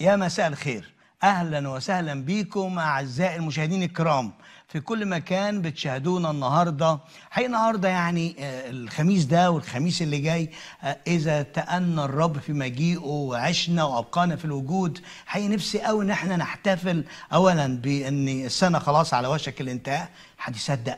يا مساء الخير اهلا وسهلا بكم اعزائي المشاهدين الكرام في كل مكان بتشاهدونا النهارده حقيقة النهارده يعني آه، الخميس ده والخميس اللي جاي آه، اذا تأنى الرب في مجيئه وعشنا وابقانا في الوجود حقيقة نفسي قوي ان احنا نحتفل اولا بان السنه خلاص على وشك الانتهاء حد يصدق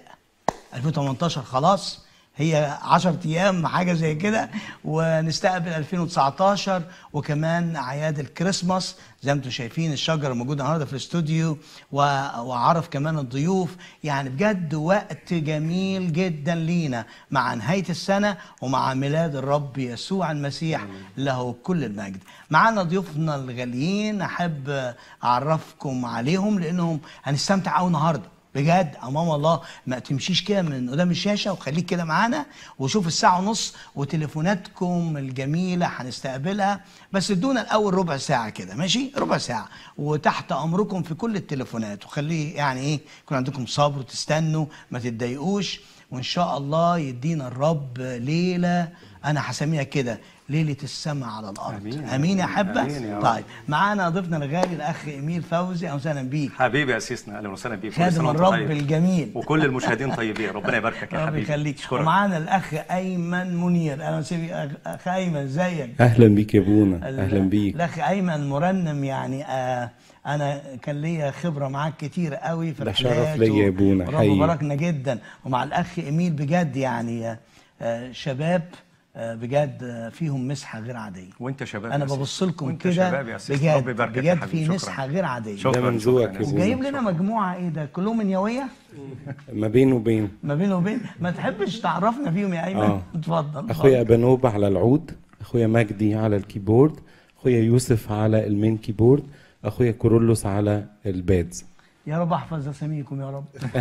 2018 خلاص هي 10 ايام حاجه زي كده ونستقبل 2019 وكمان اعياد الكريسماس زي ما انتم شايفين الشجره موجوده النهارده في الاستوديو و- واعرف كمان الضيوف يعني بجد وقت جميل جدا لينا مع نهايه السنه ومع ميلاد الرب يسوع المسيح له كل المجد معانا ضيوفنا الغاليين احب اعرفكم عليهم لانهم هنستمتع قوي النهارده بجد امام الله ما تمشيش كده من قدام الشاشه وخليك كده معانا وشوف الساعه ونص وتليفوناتكم الجميله هنستقبلها بس ادونا الاول ربع ساعه كده ماشي ربع ساعه وتحت امركم في كل التليفونات وخليه يعني ايه يكون عندكم صبر وتستنوا ما تتضايقوش وان شاء الله يدينا الرب ليله انا هسميها كده ليله السماء على الارض آمين. امين يا حبه آمين يا رب. طيب معانا ضيفنا الغالي الاخ ايميل فوزي اهلا وسهلا بيك حبيبي يا سيسنا اهلا وسهلا بيك كل خادم سنة وأنت الرب طيب. الجميل وكل المشاهدين طيبين ربنا يباركك يا رب حبيبي يخليك اشكرك ومعانا الاخ ايمن منير اهلا وسهلا بيك اخ ايمن ازيك اهلا بيك يا ابونا ال- اهلا بيك الاخ ايمن مرنم يعني آه انا كان ليا خبره معاك كتير قوي في ده رحلات شرف ليا يا أبونا، ورب حقيقي. باركنا جدا ومع الاخ ايميل بجد يعني آه، آه شباب آه بجد آه فيهم مسحه غير عاديه وانت شباب انا يا سيس. ببص لكم وانت كده شباب يا سيس. رب بجد يباركك يا بجد حبيبي. في شكراً. مسحه غير عاديه شكراً، ده من ذوقك شكراً يا يا أبونا. جايب لنا مجموعه ايه ده كلهم من يويه ما بين وبين ما بينه وبين ما تحبش تعرفنا فيهم يا ايمن آه. اتفضل اخويا ابانوب على العود اخويا مجدي على الكيبورد اخويا يوسف على المين كيبورد اخويا كورولوس على البادز يا رب احفظ اساميكم يا رب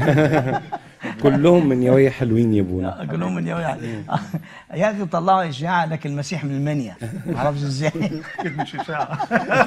كلهم من يوية حلوين يا ابونا كلهم من يوم يعني يا اخي طلعوا اشاعه لك المسيح من المنيا ما اعرفش ازاي مش اشاعه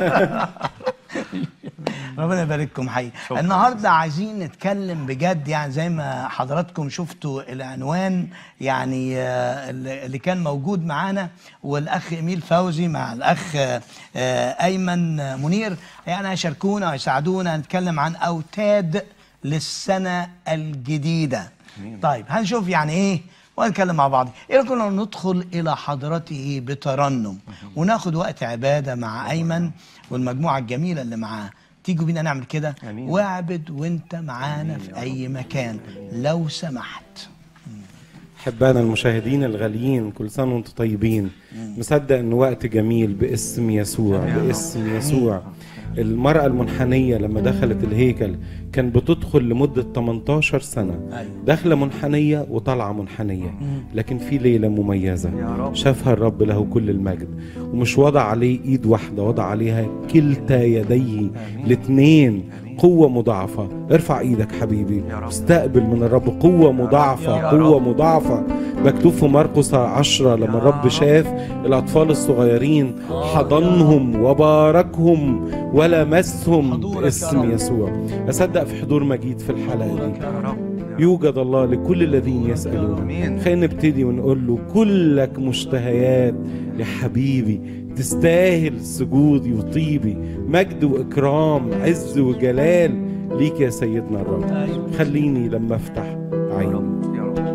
ربنا يبارككم حقيقي شكراً. النهارده عايزين نتكلم بجد يعني زي ما حضراتكم شفتوا العنوان يعني آه، اللي اللي كان موجود معانا والاخ ايميل فوزي مع الاخ آه، آه، ايمن منير يعني هيشاركونا ويساعدونا نتكلم عن اوتاد للسنه الجديده طيب هنشوف يعني ايه ونتكلم مع بعض ايه رايكم لو ندخل الى حضرته بترنم وناخد وقت عباده مع ايمن والمجموعه الجميله اللي معاه تيجوا بينا نعمل كده آمين. واعبد وانت معانا في اي مكان لو سمحت احبائنا المشاهدين الغاليين كل سنه وانتم طيبين مصدق ان وقت جميل باسم يسوع باسم يسوع المرأة المنحنية لما دخلت الهيكل كان بتدخل لمدة 18 سنة أيوة. داخلة منحنية وطالعة منحنية لكن في ليلة مميزة يا رب. شافها الرب له كل المجد ومش وضع عليه ايد واحدة وضع عليها كلتا يديه الاثنين قوة مضاعفة ارفع ايدك حبيبي يا رب. استقبل من الرب قوة مضاعفة يا قوة رب. مضاعفة مكتوب في مرقس عشرة لما الرب شاف الأطفال الصغيرين حضنهم وباركهم ولمسهم حضورك يا باسم رب. يسوع أصدق في حضور مجيد في الحلقة دي يا رب يوجد الله لكل الذين يسألون آمين. خلينا نبتدي ونقول له كلك مشتهيات لحبيبي تستاهل سجودي وطيبي مجد وإكرام عز وجلال ليك يا سيدنا الرب خليني لما افتح يا عيني رب يا رب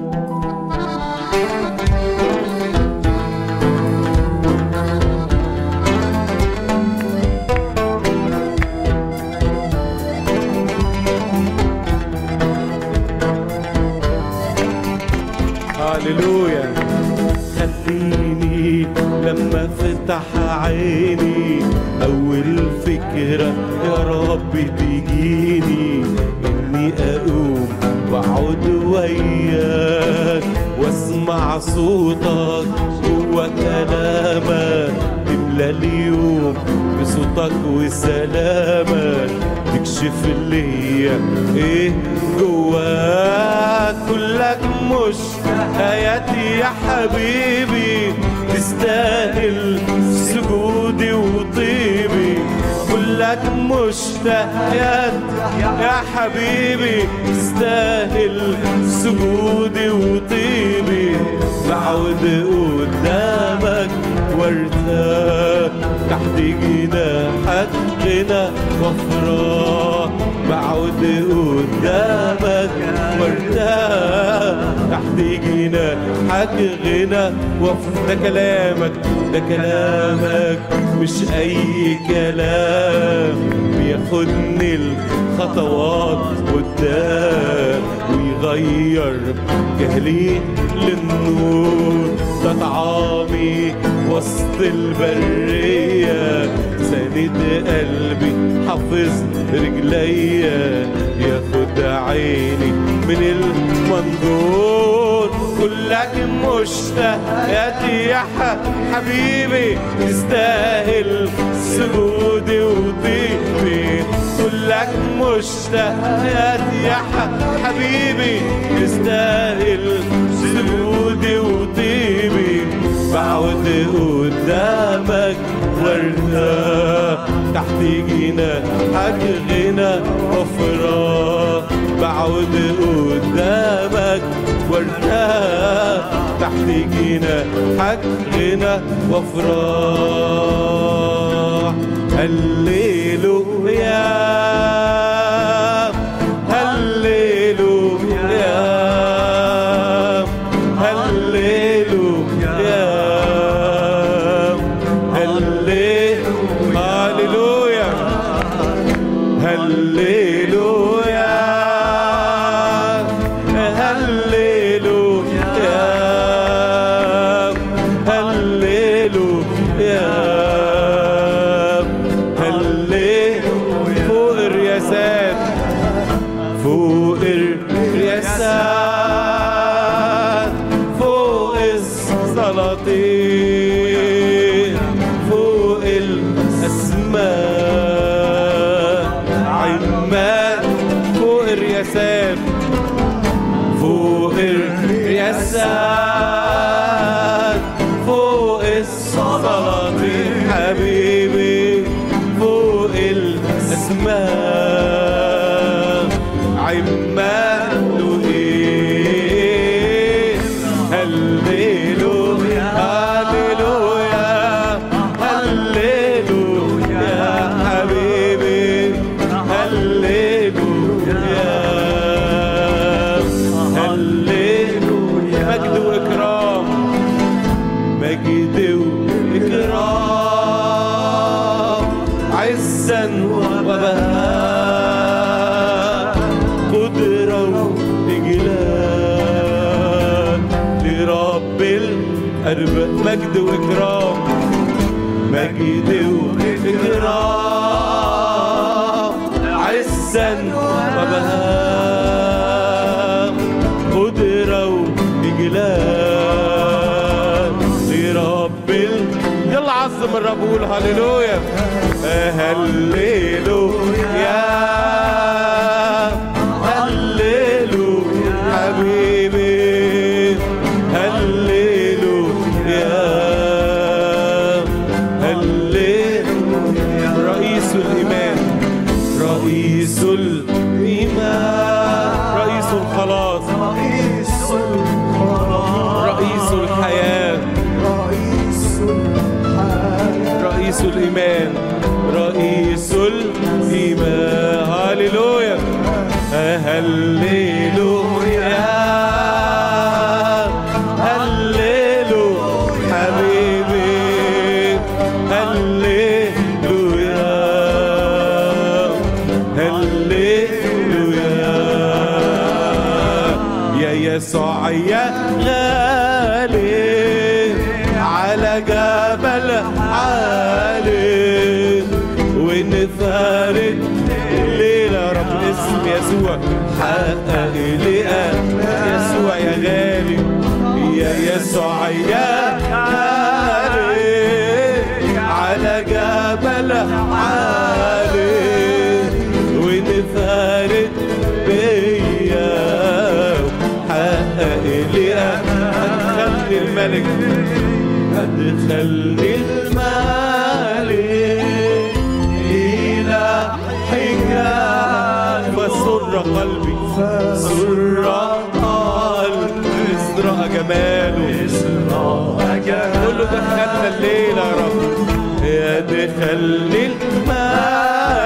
هاليلويا خليني لما فتح عيني اول فكرة يا رب تجيني اني اقوم واقعد وياك واسمع صوتك جوا كلامك تملى اليوم بصوتك وسلامك تكشف ليا ايه جواك كلك مش حياتي يا حبيبي تستاهل سجودي وطيبي كلك مشتهيات يا حبيبي تستاهل سجودي وطيبي بعود قدامك وارتاح تحت جناحك غنى وافراح بعود قدامك وارتاح تحت جناحك غنى وف ده كلامك ده كلامك مش اي كلام بياخدني الخطوات قدام ويغير جهلي للنور ده طعامي وسط البرية ساند قلبي حافظ رجليا ياخد عيني من المنظور كلك مشتاقاتي يا ح- حبيبي تستاهل سجودي وطيبي كلك مشتاقاتي يا ح- حبيبي تستاهل سجودي وطيبي بعود قدامك وارتاح تحت جناحك غنى وفراق بعود قدامك وارتاح تحت جناحك غنى وفراق هللويا هللويا هللويا هللويا هللويا هللويا هللويا فوق الرياسات فوق الرياسات فوق السلاطين فوق الأسماء عمال فوق الرياسات فوق الرياسات فوق السلاطين حبيبي فوق الأسماء عماله إيه هللويا هللويا هللويا حبيبي هللويا هللويا مجد وإكرام مجد وإكرام عزا وبهاء قدرة وإجلال لرب الأرباب مجد وإكرام مجد وإكرام عزا وبهاء قدرة وإجلال لرب ال... يلا عظم الرب قول هللويا هللويا هللويا حبيبي هللويا هللويا رئيس الإيمان رئيس الإيمان رئيس الخلاص رئيس الحياة رئيس الإيمان رئيس الإيمان هللويا هللويا هللويا حبيبي هللويا هللويا يا يسوع يا غالي على جبل عالي ونفارق الليلة رب اسم يسوع حقق لقى يسوع يا غالي يا يسوع يا غالي على جبل عالي ونفارق بيا حقق لقى هتخلي الملك هتخلي الملك إلى حجاب فسر قلبي سر قلبي اسرع جماله كله دخلنا الليلة يا رب يا دخلني المال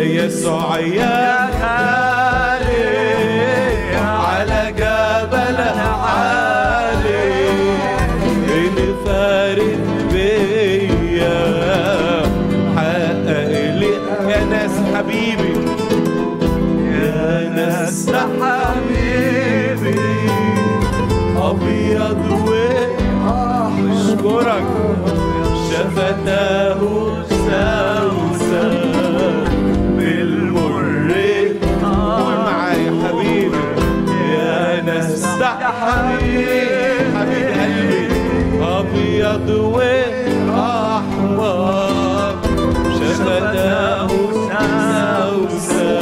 يسوع يا غالي على جبل عالي انفرد بيا حقق لي يا ناس حبيبي يا ناس حبيبي ابيض واشكرك شفتاه سوسة بالمر قول معايا حبيبي يا ناس حبيبي حبيب قلبي ابيض واحمر شفتاه سوسة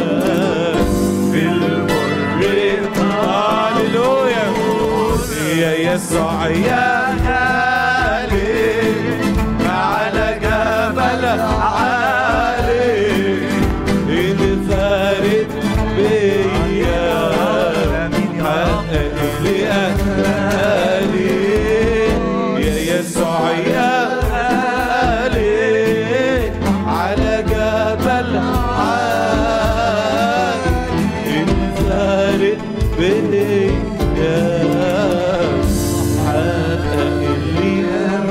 بالمر هاليلويا يا يسوع يا غالي على جبل عالي انفرد بيا حقق لي أهالي يا يسوع يا غالي على جبل عالي انفرد بيا حقق لي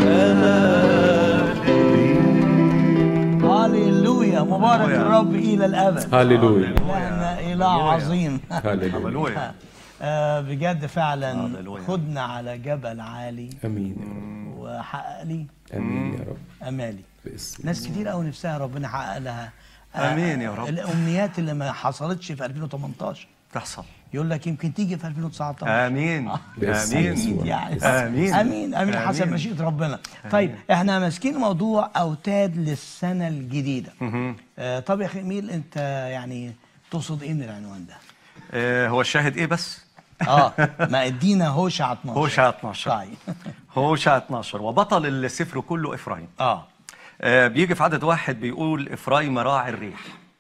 أمالي هاليلويا مبارك هللويا. الرب الى الابد هللويا لأن اله عظيم هللويا هللويا آه، بجد فعلا هللويا. خدنا على جبل عالي امين يا رب وحقق لي امين يا رب امالي باسم ناس كتير قوي نفسها ربنا يحقق لها آه، آمين يا رب. الامنيات اللي ما حصلتش في 2018 تحصل يقول لك يمكن تيجي في 2019 امين باسم امين يسوع. يعني آمين. امين امين حسب آمين. مشيئه ربنا طيب احنا ماسكين موضوع اوتاد للسنه الجديده مهم. آه طب يا اخي ميل انت يعني تقصد ايه من العنوان ده آه، هو الشاهد ايه بس اه ما ادينا هوشع 12 هوشع 12 طيب هوشع 12 وبطل السفر كله افرايم اه آه، بيجي في عدد واحد بيقول افرايم راعي الريح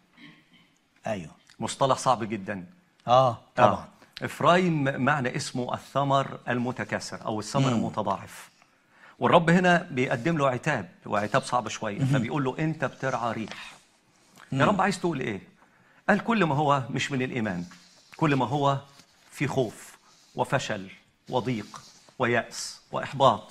ايوه مصطلح صعب جدا اه طبعا آه. افرايم معنى اسمه الثمر المتكاثر او الثمر المتضاعف والرب هنا بيقدم له عتاب وعتاب صعب شويه فبيقول له انت بترعى ريح يا رب عايز تقول ايه قال كل ما هو مش من الايمان كل ما هو في خوف وفشل وضيق ويأس واحباط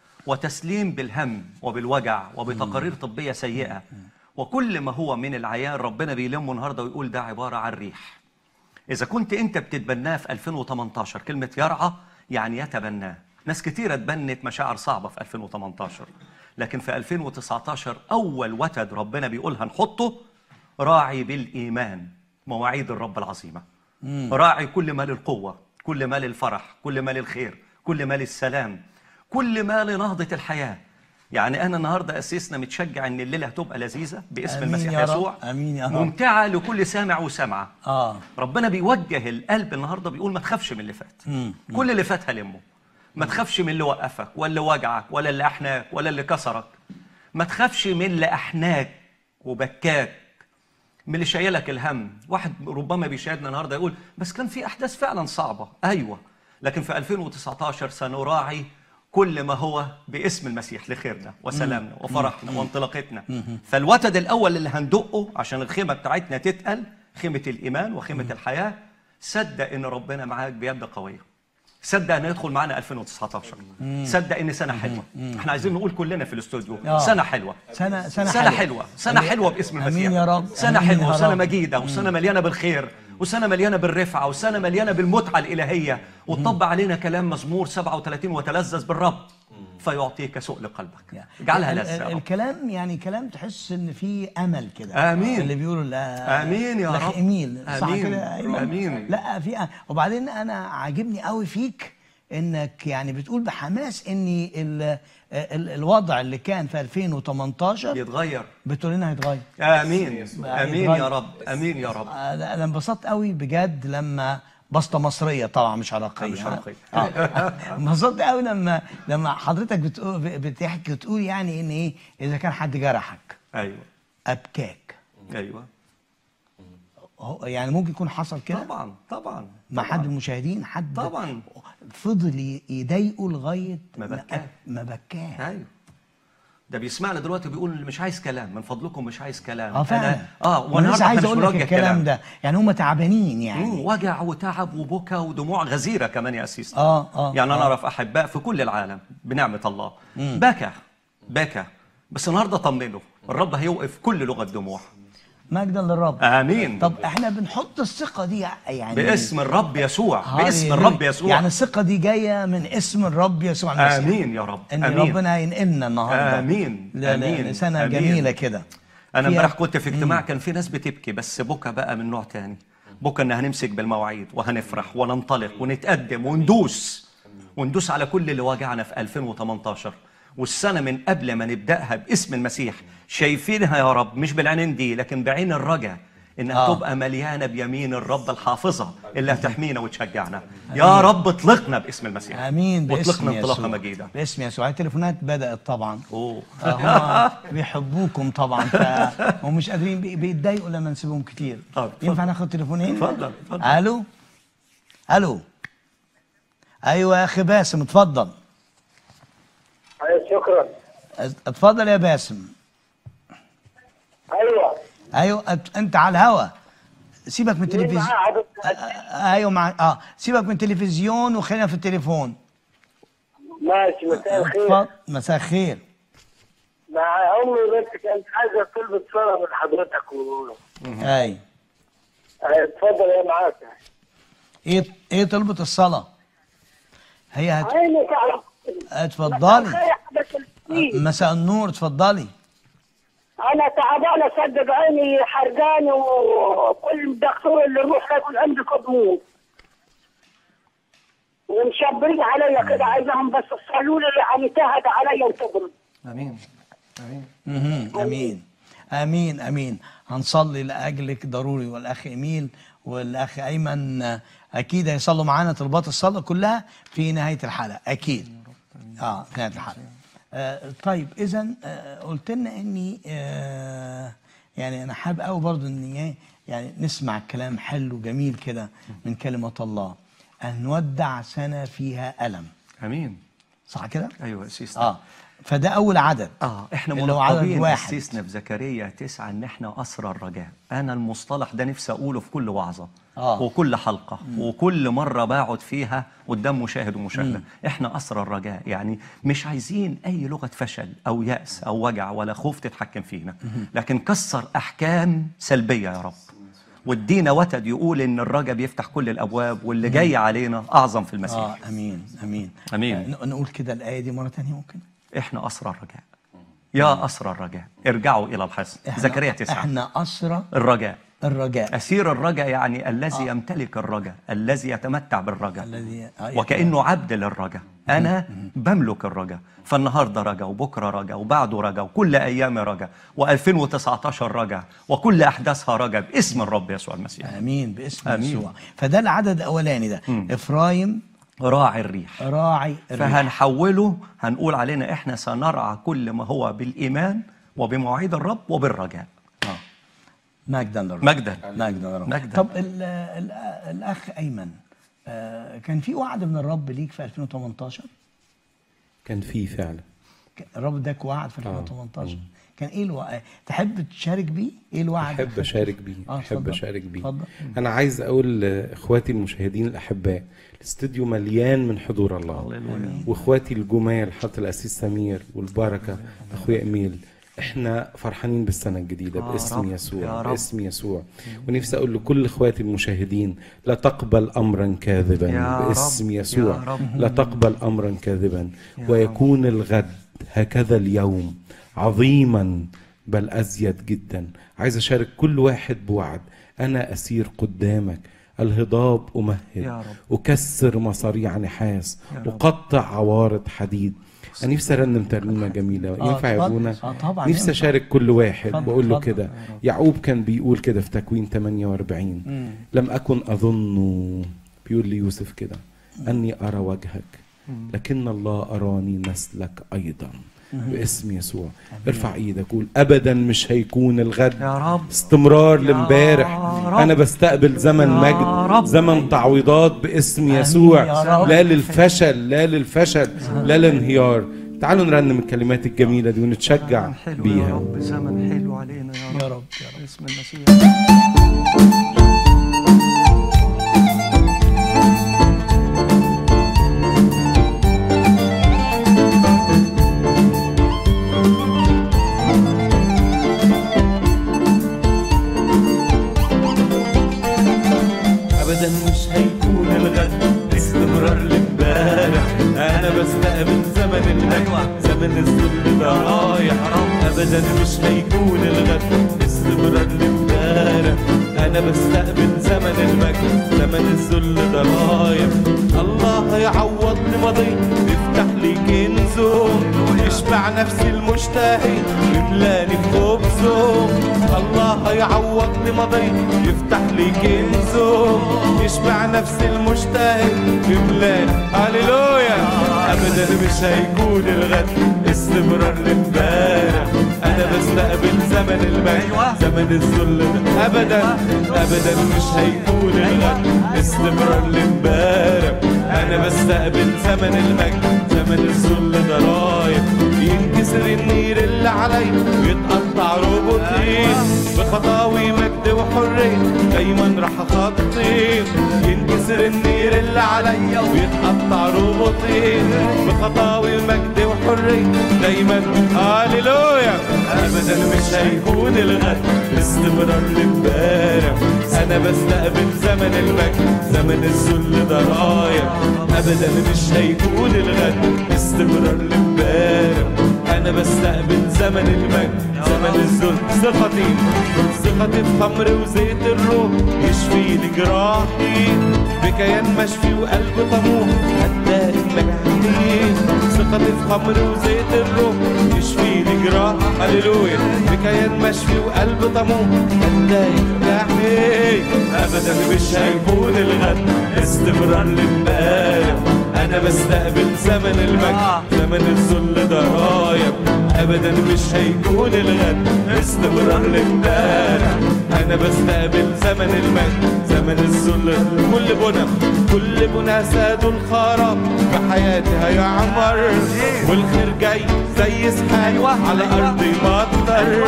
وتسليم بالهم وبالوجع وبتقارير طبيه سيئه وكل ما هو من العيان ربنا بيلمه النهارده ويقول ده عباره عن ريح إذا كنت أنت بتتبناه في 2018 كلمة يرعى يعني يتبناه ناس كتيرة اتبنت مشاعر صعبة في 2018 لكن في 2019 أول وتد ربنا بيقولها نحطه راعي بالإيمان مواعيد الرب العظيمة راعي كل ما للقوة كل ما للفرح كل ما للخير كل ما للسلام كل ما لنهضة الحياة يعني أنا النهاردة أسيسنا متشجع إن الليلة هتبقى لذيذة باسم آمين المسيح يا رب. يسوع آمين يا رب. ممتعة لكل سامع وسامعة اه ربنا بيوجه القلب النهارده بيقول ما تخافش من اللي فات كل اللي فات هلمه ما تخافش من اللي وقفك ولا اللي وجعك ولا اللي احناك ولا اللي كسرك ما تخافش من اللي احناك وبكاك من اللي شايلك الهم واحد ربما بيشاهدنا النهارده يقول بس كان في احداث فعلا صعبه ايوه لكن في 2019 سنراعي كل ما هو باسم المسيح لخيرنا وسلامنا وفرحنا وانطلاقتنا فالوتد الاول اللي هندقه عشان الخيمه بتاعتنا تتقل خيمه الايمان وخيمه الحياه صدق ان ربنا معاك بيد قويه صدق ان يدخل معانا 2019 صدق ان سنه حلوه احنا عايزين نقول كلنا في الاستوديو آه. سنه حلوه سنه سنه سنة حلوة. حلوة سنة أمين. حلوة باسم المسيح امين يا رب سنة آمين حلوة يا وسنة رب. مجيدة وسنة مليانة بالخير وسنة مليانة بالرفعة وسنة مليانة بالمتعة الإلهية وتطبع علينا كلام مزمور 37 وتلذذ بالرب فيعطيك سؤل قلبك اجعلها ال- لذة ال- يا رب. الكلام يعني كلام تحس ان في امل كده آمين. اللي بيقولوا لا آمين يا لك رب. امين صح آمين. كده أيمن؟ آمين. لا في أ- وبعدين انا عاجبني قوي فيك انك يعني بتقول بحماس ان ال ال الوضع اللي كان في 2018 يتغير بتقول لنا هيتغير آمين بقى آمين يتغير. يا رب آمين يا رب آه، لا، انا انبسطت قوي بجد لما بسطة مصرية طبعا مش عراقية مش عراقية. اه انبسطت قوي لما لما حضرتك بتقول بتحكي وتقول يعني ان ايه اذا كان حد جرحك أيوه ابكاك أيوه هو- يعني ممكن يكون حصل كده طبعا طبعا مع طبعاً. حد من المشاهدين حد طبعاً. فضل ي- يضايقه لغايه ما بكاه. ما بكاه أيوه ده بيسمعنا دلوقتي بيقول مش عايز كلام من فضلكم مش عايز كلام اه فعلا أنا اه وانا والنهارده لسه عايز احنا مش اقول لك بنوجه الكلام كلام ده يعني هم تعبانين مم، يعني وجع وتعب وبكى ودموع غزيره كمان يا اسيس آه، آه، يعني انا آه. اعرف احباء في كل العالم بنعمه الله بكى بكى بس النهارده طمنه الرب هيوقف كل لغه دموع مجدا للرب امين طب احنا بنحط الثقه دي يعني باسم الرب يسوع باسم هاليلويا. الرب يسوع يعني الثقه دي جايه من اسم الرب يسوع المسيح امين يا رب ان امين ربنا هينقلنا النهارده آمين. ل- ل- آمين. لسنه آمين. جميله كده انا فيها- امبارح كنت في اجتماع كان في ناس بتبكي بس بكى بقى من نوع تاني بكى ان هنمسك بالمواعيد وهنفرح وننطلق ونتقدم وندوس وندوس على كل اللي واجعنا في 2018 والسنه من قبل ما نبداها باسم المسيح شايفينها يا رب مش بالعينين دي لكن بعين الرجا انها آه. آه. تبقى مليانه بيمين الرب الحافظه اللي هتحمينا وتشجعنا يا رب اطلقنا باسم المسيح امين باسم واطلقنا انطلاقه يسوع مجيده باسم يسوع التليفونات بدات طبعا اوه هم بيحبوكم طبعا فهم مش قادرين بي- بيتضايقوا لما نسيبهم كتير طب، اتفضل. ينفع ناخد تليفونين اتفضل، اتفضل. الو الو ايوه يا اخي باسم اتفضل أيوة شكرا اتفضل يا باسم ايوه ايوه أت- انت على الهوا سيبك من مين التلفزيون معاه حضرتك؟ ايوه مع اه سيبك من التلفزيون وخلينا في التليفون ماشي مساء الخير اتفضل مساء الخير مع امي بس كانت عايزه طلبة صلاة من حضرتك و... اي أيوة، اتفضل يا معاك ايه ايه طلبة الصلاة هي هت... عيني تعرف اتفضلي بس السنين. مساء النور اتفضلي انا تعبانه صدق عيني حرقاني وكل دكتور اللي نروح يقول عندي قضمون ومشبرين عليا كده عايزهم بس تصلوا لي يعني تهد عليا وتبرد امين امين مهم. امين امين امين هنصلي لاجلك ضروري والاخ ايميل والاخ ايمن آه، اكيد هيصلوا معانا طلبات الصلاه كلها في نهايه الحلقه اكيد اه في نهايه الحلقه آه طيب اذا آه قلت لنا اني آه يعني انا حابب قوي برضه ان إيه، يعني نسمع كلام حلو جميل كده من كلمه الله ان نودع سنه فيها الم امين صح كده؟ ايوه يا سيسنا اه فده اول عدد اه احنا اللي هو عدد مرتبين واحد اسسنا في زكريا تسعة ان احنا اسرى الرجاء انا المصطلح ده نفسي اقوله في كل وعظه آه. وكل حلقه وكل مره بقعد فيها قدام مشاهد ومشاهده احنا اسرى الرجاء يعني مش عايزين اي لغه فشل او ياس او وجع ولا خوف تتحكم فينا لكن كسر احكام سلبيه يا رب وادينا وتد يقول ان الرجاء بيفتح كل الابواب واللي جاي علينا اعظم في المسيح اه امين امين أمين. آه ن- نقول كده الايه دي مره ثانيه ممكن احنا اسرى الرجاء يا اسرى الرجاء ارجعوا الى الحصن إحنا- زكريا تسعة احنا اسرى الرجاء الرجاء أسير الرجاء يعني الذي يمتلك الرجاء الذي يتمتع بالرجاء الذي آه، وكأنه عبد للرجاء أنا بملك الرجاء فالنهاردة رجاء وبكرة رجاء وبعده رجاء وكل أيام رجاء و2019 رجاء وكل أحداثها رجاء باسم الرب يسوع المسيح امين باسم آمين. يسوع فده العدد الاولاني ده افرايم راعي الريح راعي الريح فهنحوله هنقول علينا إحنا سنرعى كل ما هو بالإيمان وبمواعيد الرب وبالرجاء آه. مجدا للرب مجدا مجدا للرب مجدا. طب ال ال الاخ ايمن آه كان في وعد من الرب ليك في 2018 كان في فعلا ك- الرب اداك وعد في 2018 كان ايه الوعد تحب تشارك بيه ايه الوعد احب اشارك بيه آه، احب اتفضل. اشارك بيه اتفضل. انا عايز اقول لاخواتي المشاهدين الاحباء الاستوديو مليان من حضور الله هللويا. واخواتي الجمال حضرة الاسيس سمير والبركه اخويا اميل احنا فرحانين بالسنه الجديده يا باسم رب، يا يسوع رب. باسم يسوع ونفسي اقول لكل اخواتي المشاهدين لا تقبل امرا كاذبا يا رب، باسم يا يسوع رب. لا تقبل امرا كاذبا يا ويكون الغد هكذا اليوم عظيما بل ازيد جدا عايز اشارك كل واحد بوعد انا اسير قدامك الهضاب امهد يا رب. اكسر مصاريع نحاس اقطع عوارض حديد انا نفسي ارنم ترنيمه جميله آه، ينفع يا اتفضل. ابونا آه، طبعاً نفسي ينفع. اشارك كل واحد اتفضل، بقول له اتفضل. كده يعقوب كان بيقول كده في تكوين 48 لم اكن اظن بيقول لي يوسف كده اني ارى وجهك لكن الله اراني نسلك ايضا باسم يسوع ارفع ايدك قول ابدا مش هيكون الغد يا رب استمرار لامبارح رب. انا بستقبل زمن يا مجد رب. زمن تعويضات باسم آمين يسوع يا رب. لا للفشل لا للفشل لا للانهيار تعالوا نرنم الكلمات الجميله دي ونتشجع حلو يا بيها رب زمن حلو علينا يا رب يا رب يا رب باسم المسيح ابدا مش هيكون الغد استمرار لامبارح انا بستقبل زمن المجد زمن الظل ده رايح ابدا مش هيكون الغد استمرار لامبارح انا بستقبل زمن المجد زمن الذل ده رايح الله يعوض لي ماضي يفتح لي كنزه يشبع نفسي المشتهي يملاني بخبزه الله يعوض لي ماضي يفتح لي كنزه يشبع نفسي المشتهي يملاني هللويا ابدا مش هيكون الغد استمرار لامبارح انا بستقبل زمن المجد زمن الذل ده ابدا ابدا مش هيكون الغد استمرار لامبارح انا بستقبل زمن المجد زمن الذل ده رايح ينكسر النير اللي عليا ويتقطع ربطين بخطاوي مجد وحرية دايما راح اخطي ينكسر النير اللي عليا ويتقطع ربطين بخطاوي مجد وحرية دايما هاليلويا ابدا مش هيكون الغد استمرار لامبارح انا بستقبل زمن المجد زمن الذل ده رايح ابدا مش هيكون الغد استمرار لامبارح انا بستقبل زمن المجد زمن الذل ثقتي ثقتي في خمر وزيت الروح يشفي لي جراحي بكيان مشفي وقلب طموح هتلاقي نجاحي ثقتي في خمر وزيت الروح يشفي لي جراح هللويا بكيان مشفي وقلب طموح هتلاقي نجاحي ابدا مش هيكون الغد استمرار لامبارح انا بستقبل زمن المجد زمن الذل ده رايح ابدا مش هيكون الغد استمرار لامبارح انا بستقبل زمن المجد زمن الذل كل بنا كل بنا ساد الخراب في حياتي هيعمر والخير جاي زي سحاب على ارضي مطر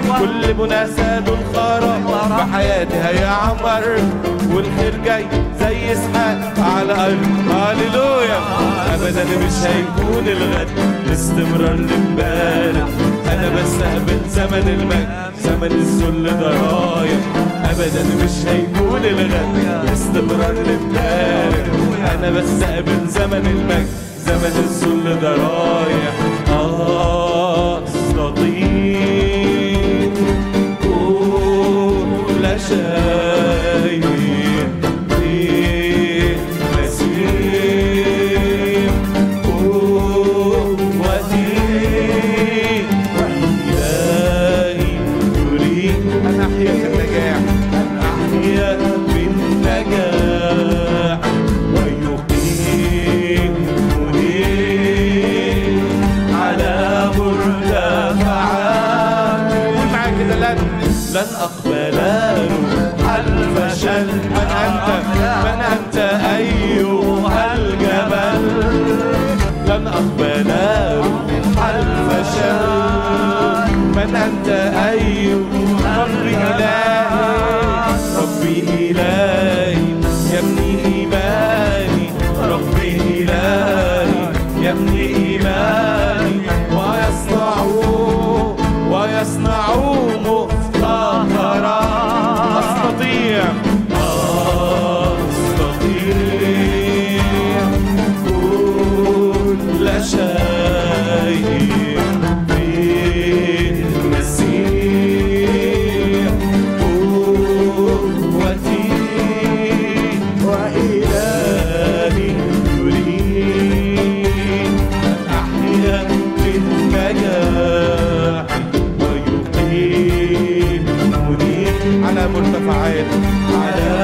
كل بنا ساد الخراب في حياتي هيعمر والخير جاي زي سحاب على ارض هاليلويا ابدا مش هيكون الغد استمرار لامبارح انا بستقبل زمن المجد زمن الذل ده رايح ابدا مش هيكون الغد استمرار لامبارح انا بستقبل زمن المجد زمن الذل ده رايح استطيع كل شيء في مسيح قوتي وإلهي يريد أن أحيا في النجاح أن أحيا بالنجاح ويقيمني على مرتفعات قول معايا كده لن لن أقبل روح الفشل من أنت من أنت أيها الجبل لن أقبل روح الفشل من أنت أيها ربي إلهي ربي إلهي يبني إيماني ربي إلهي يبني إيماني ويصنع ويصنع مفتخرا أستطيع أستطيع كل شيء في المسيح قوتي وإلهي يريد أن أحيا بالنجاح ويقيمني على مرتفعات على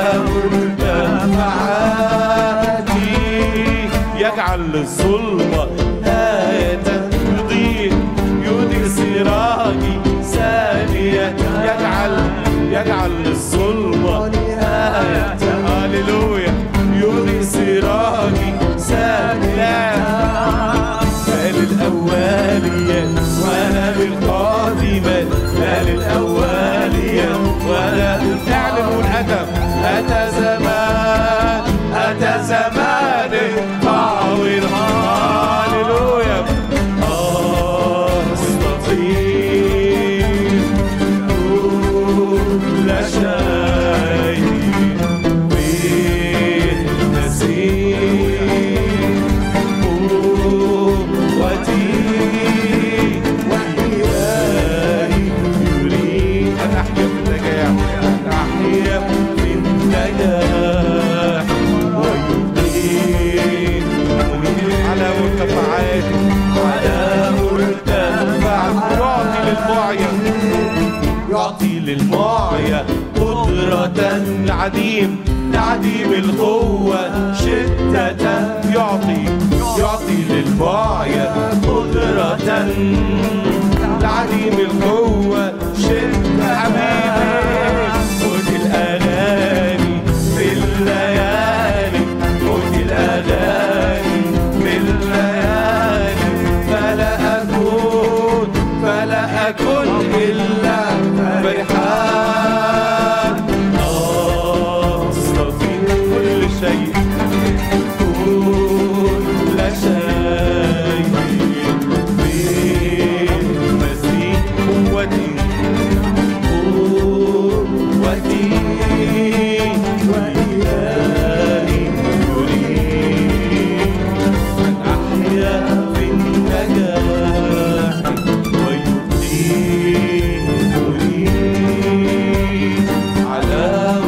مرتفعاتي يجعل الظلمة آية يضيء يضيء سراجي ثانية يجعل يجعل الظلمة آية هللويا يضيء سراجي ثانية قال الأول للمعيا قدرة العديم تعديم القوة شدة يعطي يعطي للمعيا قدرة تعديم القوة شدة حبيبي خد الأغاني في الليالي خد الأغاني في الليالي فلا أكون فلا أكون إلا فرحان أستطيع كل شيء كل شيء بالمسيح قوتي قوتي وإلهي يريد أن أحيا في النجاح ويبقيني على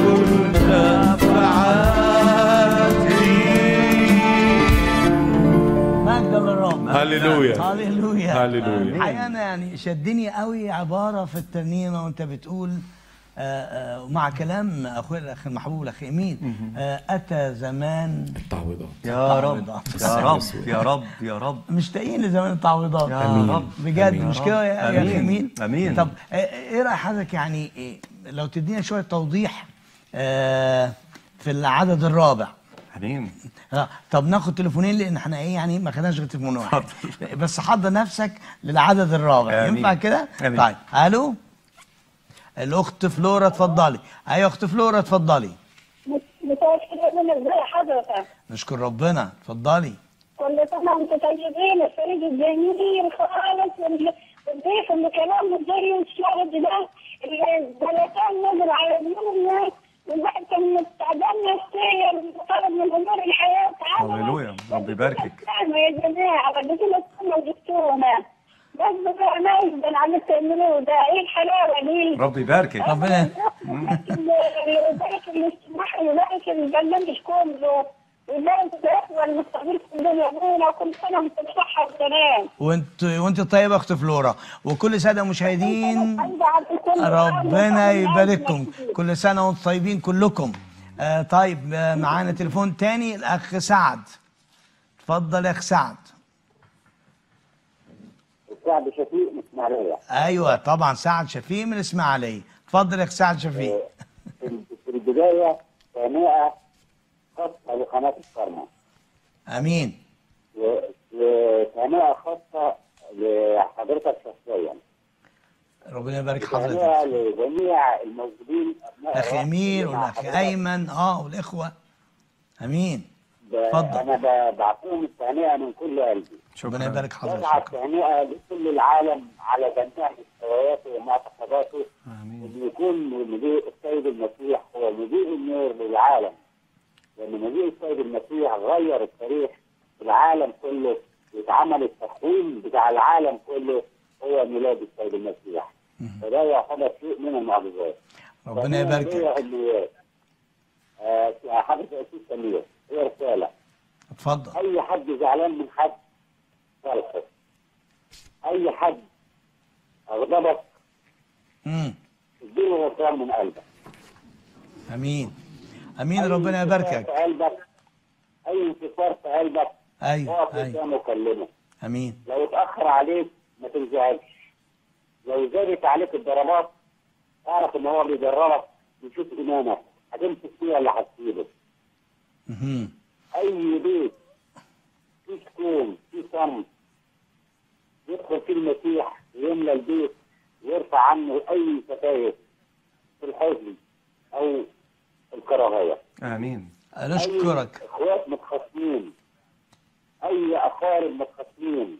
مرتفعاتي مجد للرب هللويا هللويا هللويا. الحقيقه انا يعني شدني قوي عباره في الترنيمه وانت بتقول آه، آه، مع كلام اخويا الاخ المحبوب الاخ امين آه، اتى زمان التعويضات يا رب تعويضات. يا رب يا رب يا رب مشتاقين لزمان التعويضات يا أمين. رب بجد أمين. مش كده يا يا أمين. اخي امين أمين. طب آه، ايه راي حضرتك يعني إيه لو تدينا شويه توضيح آه، في العدد الرابع امين آه، طب ناخد تليفونين لان احنا ايه يعني ما خدناش غير تليفون واحد بس حضر نفسك للعدد الرابع آمين. ينفع كده؟ آمين. طيب الو الاخت فلورا اتفضلي ايوه اخت فلورا اتفضلي متأكدة من ازاي حضرتك نشكر ربنا اتفضلي كل سنة وانتم طيبين الفريق الجميل خالص وال- والضيف اللي كلامه زي الشهد ده الزلاتان نزل على دماغنا والواحد كان مستعجل نفسيا وطلب من امور الحياه تعالوا هللويا. رب يباركك. تعالوا يا جماعه بدكم تكونوا جبتونا بس بقى نايس ده اللي تعملوه ده ايه الحلاوه دي رب يباركك ربنا ويبارك الاستماع ويبارك البرنامج كله ويبارك الاخوه المستقبل كلهم يابونا وكل سنه وانتم بصحه وسلام وانت وانت طيبه اخت فلورا وكل ساده مشاهدين طيبة على الكل. ربنا يبارككم كل سنه وانتم طيبين كلكم آه طيب آه معانا تليفون تاني الاخ سعد اتفضل يا اخ سعد الشعب شفيق من اسماعيليه ايوه طبعا سعد شفيق من الاسماعيليه اتفضل يا اخ سعد شفيق في في البدايه تهنئه خاصه لقناه الكرمه امين و- وتهنئه خاصه لحضرتك شخصيا ربنا يبارك تهنئه حضرتك لجميع الموجودين ابناء الاخ الرب امير اللي مع والاخ حضرتك. ايمن اه والاخوه امين ب- اتفضل. انا ب- بعطيهم التهنئه من كل قلبي ربنا يبارك حضرتك ببعت شكرا تهنئه لكل العالم على جميع مستوياته ومعتقداته امين ان يكون مجيء السيد المسيح هو مجيء النور للعالم لان مجيء السيد المسيح غير التاريخ في العالم كله واتعمل التقويم بتاع العالم كله هو ميلاد السيد المسيح فده يعتبر شيء من المعجزات ربنا يباركك اللي آه حضرتك يا استاذ سمير هي رساله اتفضل اي حد زعلان من حد صالحه اي حد اغضبك امم اديله غفران من قلبك امين امين أي ربنا انتصار يباركك في قلبك اي انتصار في قلبك ايوه اقف ايوه قدامه وكلمه امين لو اتاخر عليك ما تنزعجش لو زادت عليك الضربات اعرف ان هو بيجربك يشوف ايمانك هتمسك فيه ولا هتسيبه مهم. اي بيت فيه سكون فيه صمت يدخل فيه المسيح ويملى البيت ويرفع عنه اي ستاير في الحزن او الكراهيه امين نشكرك اي اخوات متخاصمين اي اقارب متخاصمين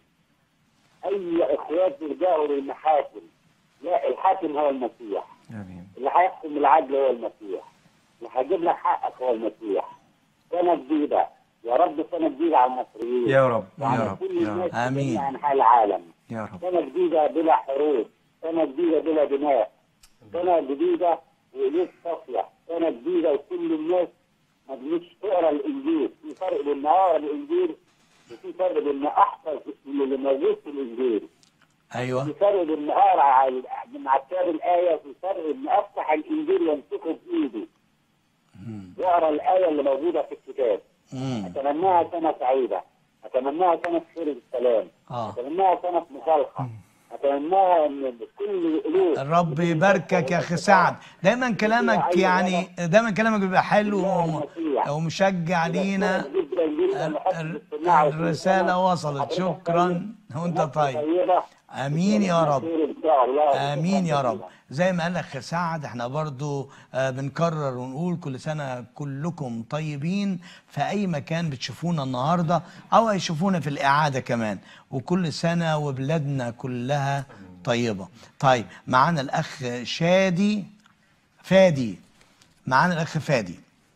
اي اخوات بيلجأوا للمحاكم لا الحاكم هو المسيح امين اللي هيحكم العدل هو المسيح اللي هيجيب لك حقك هو المسيح سنه جديده يا رب سنه جديده على المصريين يا رب يا وعلى رب كل يا الناس رب في آمين. جميع انحاء العالم يا رب سنه جديده بلا حروب سنه جديده بلا دماء سنه جديده وقلوب صافيه سنه جديده وكل الناس ما تجيش تقرا الانجيل في فرق بين ما اقرا الانجيل وفي فرق بين ما احفظ اللي موجود في الانجيل ايوه في فرق بين اقرا على- من عتاب الايه وفي فرق ان افتح الانجيل وامسكه بايدي واقرا الايه اللي موجوده في الكتاب مم. اتمناها سنه سعيده اتمناها سنه خير السلام اه اتمناها سنه مصالحه اتمناها ان كل القلوب الرب يباركك يا اخي سعد دايما كلامك يعني دايما كلامك بيبقى حلو وم- ومشجع لينا جدا جدا ال- لحسن ال- الاستماع الرسالة والسماع. وصلت حضرتك شكرا وانت طيب طيبة. امين يا رب خير ان شاء الله امين يا رب زي ما قال اخ سعد احنا برضو آه، بنكرر ونقول كل سنه كلكم طيبين في اي مكان بتشوفونا النهارده او هيشوفونا في الاعاده كمان وكل سنه وبلادنا كلها طيبه طيب معانا الاخ شادي فادي معانا الاخ فادي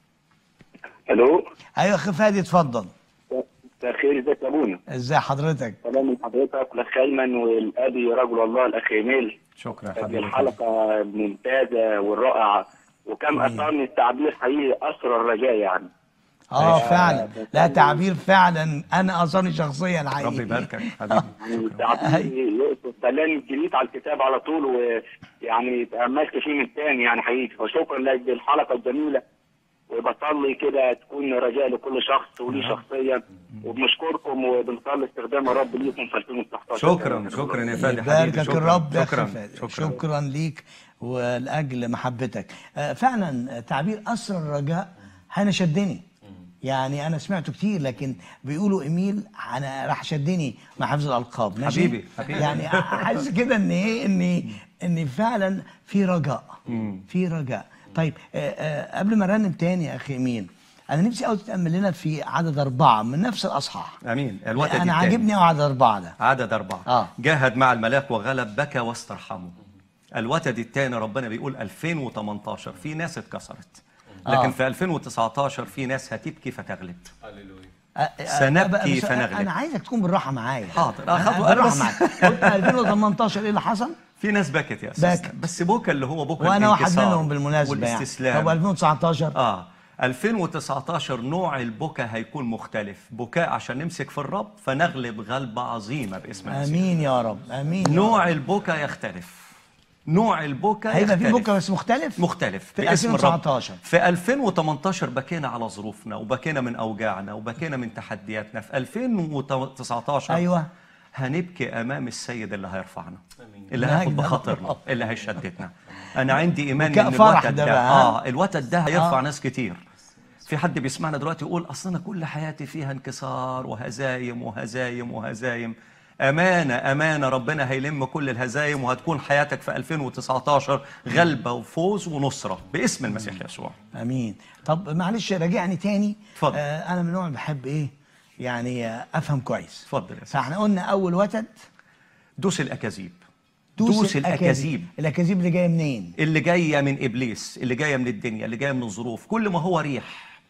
الو ايوه اخ فادي اتفضل مساء الخير ازيك يا ابونا ازي حضرتك سلام من حضرتك الاخ ايمن والابي رجل الله الاخ ايميل شكرا يا كانت حبيبي الحلقه الممتازه والرائعه وكم اثرني التعبير حقيقي اسرى الرجاء يعني اه فعلا لا تعبير فعلا انا اثرني شخصيا ربي حقيقي يباركك حبيبي يعني تعبير يقصد خلاني جريت على الكتاب على طول ويعني تاملت فيه من تاني يعني حقيقي وشكرا لك بالحلقه الجميله وبصلي كده تكون رجاء لكل شخص وليه شخصيا وبنشكركم وبنصلي استخدام الرب ليكم في 2019 شكرا شكرا يا فادي حبيبي يباركك شكرا الرب يا شكرا أخي فادي. شكرا شكرا ليك ولاجل محبتك آه، فعلا تعبير اسر الرجاء انا شدني يعني انا سمعته كتير لكن بيقولوا ايميل انا راح شدني مع حفظ الالقاب ماشي حبيبي، حبيبي. يعني حاسس كده ان ايه ان ان فعلا في رجاء في رجاء طيب آه، آه، قبل ما ارنم تاني يا اخي ايميل انا نفسي قوي تتامل لنا في عدد اربعه من نفس الاصحاح امين الوتد انا التاني. عاجبني قوي عدد اربعه ده عدد أربعة آه. جاهد مع الملاك وغلب بكى واسترحمه الوتد الثاني ربنا بيقول 2018 في ناس اتكسرت لكن آه. في 2019 في ناس هتبكي فتغلب أ- أ- سنبكي بس فنغلب. انا عايزك تكون بالراحه معايا حاضر. أنا أخدوا بالراحه بس. معايا قلت 2018 ايه اللي حصل؟ في ناس بكت يا استاذ بكت. بس بكى اللي هو بكى وانا واحد الانكسار منهم بالمناسبه يعني والاستسلام طب 2019 اه 2019 نوع البكا هيكون مختلف بكاء عشان نمسك في الرب فنغلب غلبة عظيمة باسم المسيح امين يا رب امين يا نوع رب. البكا يختلف نوع البكا هيبقى في يختلف. بكره بس مختلف مختلف في باسم الرب 2019 في 2018 بكينا على ظروفنا وبكينا من اوجاعنا وبكينا من تحدياتنا في 2019 أيوة. هنبكي امام السيد اللي هيرفعنا اللي مجد هياخد بخاطرنا اللي هيشددنا انا عندي ايمان بكاء ان فرح الوتد ده ده بقى، ها؟ اه الوتد ده هيرفع آه. ناس كتير في حد بيسمعنا دلوقتي يقول اصل انا كل حياتي فيها انكسار وهزايم وهزايم وهزايم امانه امانه ربنا هيلم كل الهزايم وهتكون حياتك في 2019 غلبه وفوز ونصره باسم المسيح يسوع امين طب معلش راجعني تاني اتفضل. آه انا من النوع اللي بحب ايه يعني آه افهم كويس اتفضل يا سيدي فاحنا قلنا اول وتد دوس الاكاذيب دوس الاكاذيب الاكاذيب اللي جايه منين؟ اللي جايه من ابليس اللي جايه من الدنيا اللي جايه من الظروف كل ما هو ريح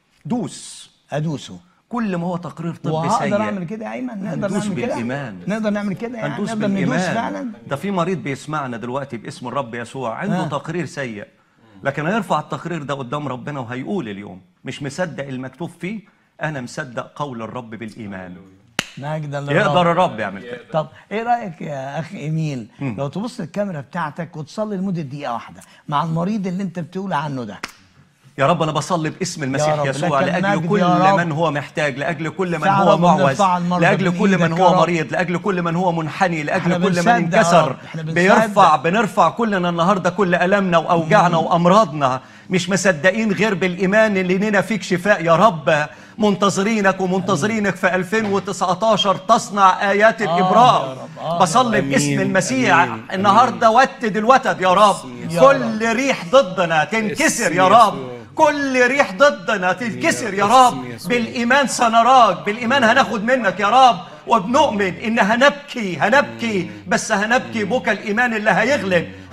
دوس ادوسه كل ما هو تقرير طبي وهقدر سيء اعمل كده يا ايمن نقدر هندوس نعمل كده بالإيمان. نقدر نعمل كده يعني هندوس نقدر ندوس بالإيمان فعلا ده في مريض بيسمعنا دلوقتي باسم الرب يسوع عنده آه. تقرير سيء لكن هيرفع التقرير ده قدام ربنا وهيقول اليوم مش مصدق المكتوب فيه أنا مصدق قول الرب بالإيمان مجدا للرب يقدر الرب يعمل كده طب ايه رايك يا اخ ايميل لو تبص الكاميرا بتاعتك وتصلي لمده دقيقه واحده مع المريض اللي انت بتقول عنه ده يا رب أنا بصلي باسم المسيح رب، يسوع لك لأجل المجد كل يا رب. من هو محتاج لأجل كل من فعلا هو معوز بنرفع المرضى لأجل كل من بإيدك يا هو رب. مريض لأجل كل من هو منحني احنا لأجل كل بنصدق من يا انكسر رب، احنا بنصدق. بيرفع بنرفع كلنا النهارده كل ألمنا وأوجاعنا وأمراضنا مش مصدقين غير بالإيمان اللي لنا فيك شفاء يا رب منتظرينك ومنتظرينك في 2019 تصنع آيات يا الإبراء رب، آه بصلي آمين، باسم المسيح آمين، آمين. النهارده وتد الوتد يا رب يا كل ريح ضدنا تنكسر يا اسم رب يسوع. كل ريح ضدنا تنكسر يا رب اسم يسوع. بالإيمان سنراك بالإيمان هناخد منك يا رب وبنؤمن إن هنبكي هنبكي بس هنبكي بكى الإيمان اللي هيغلب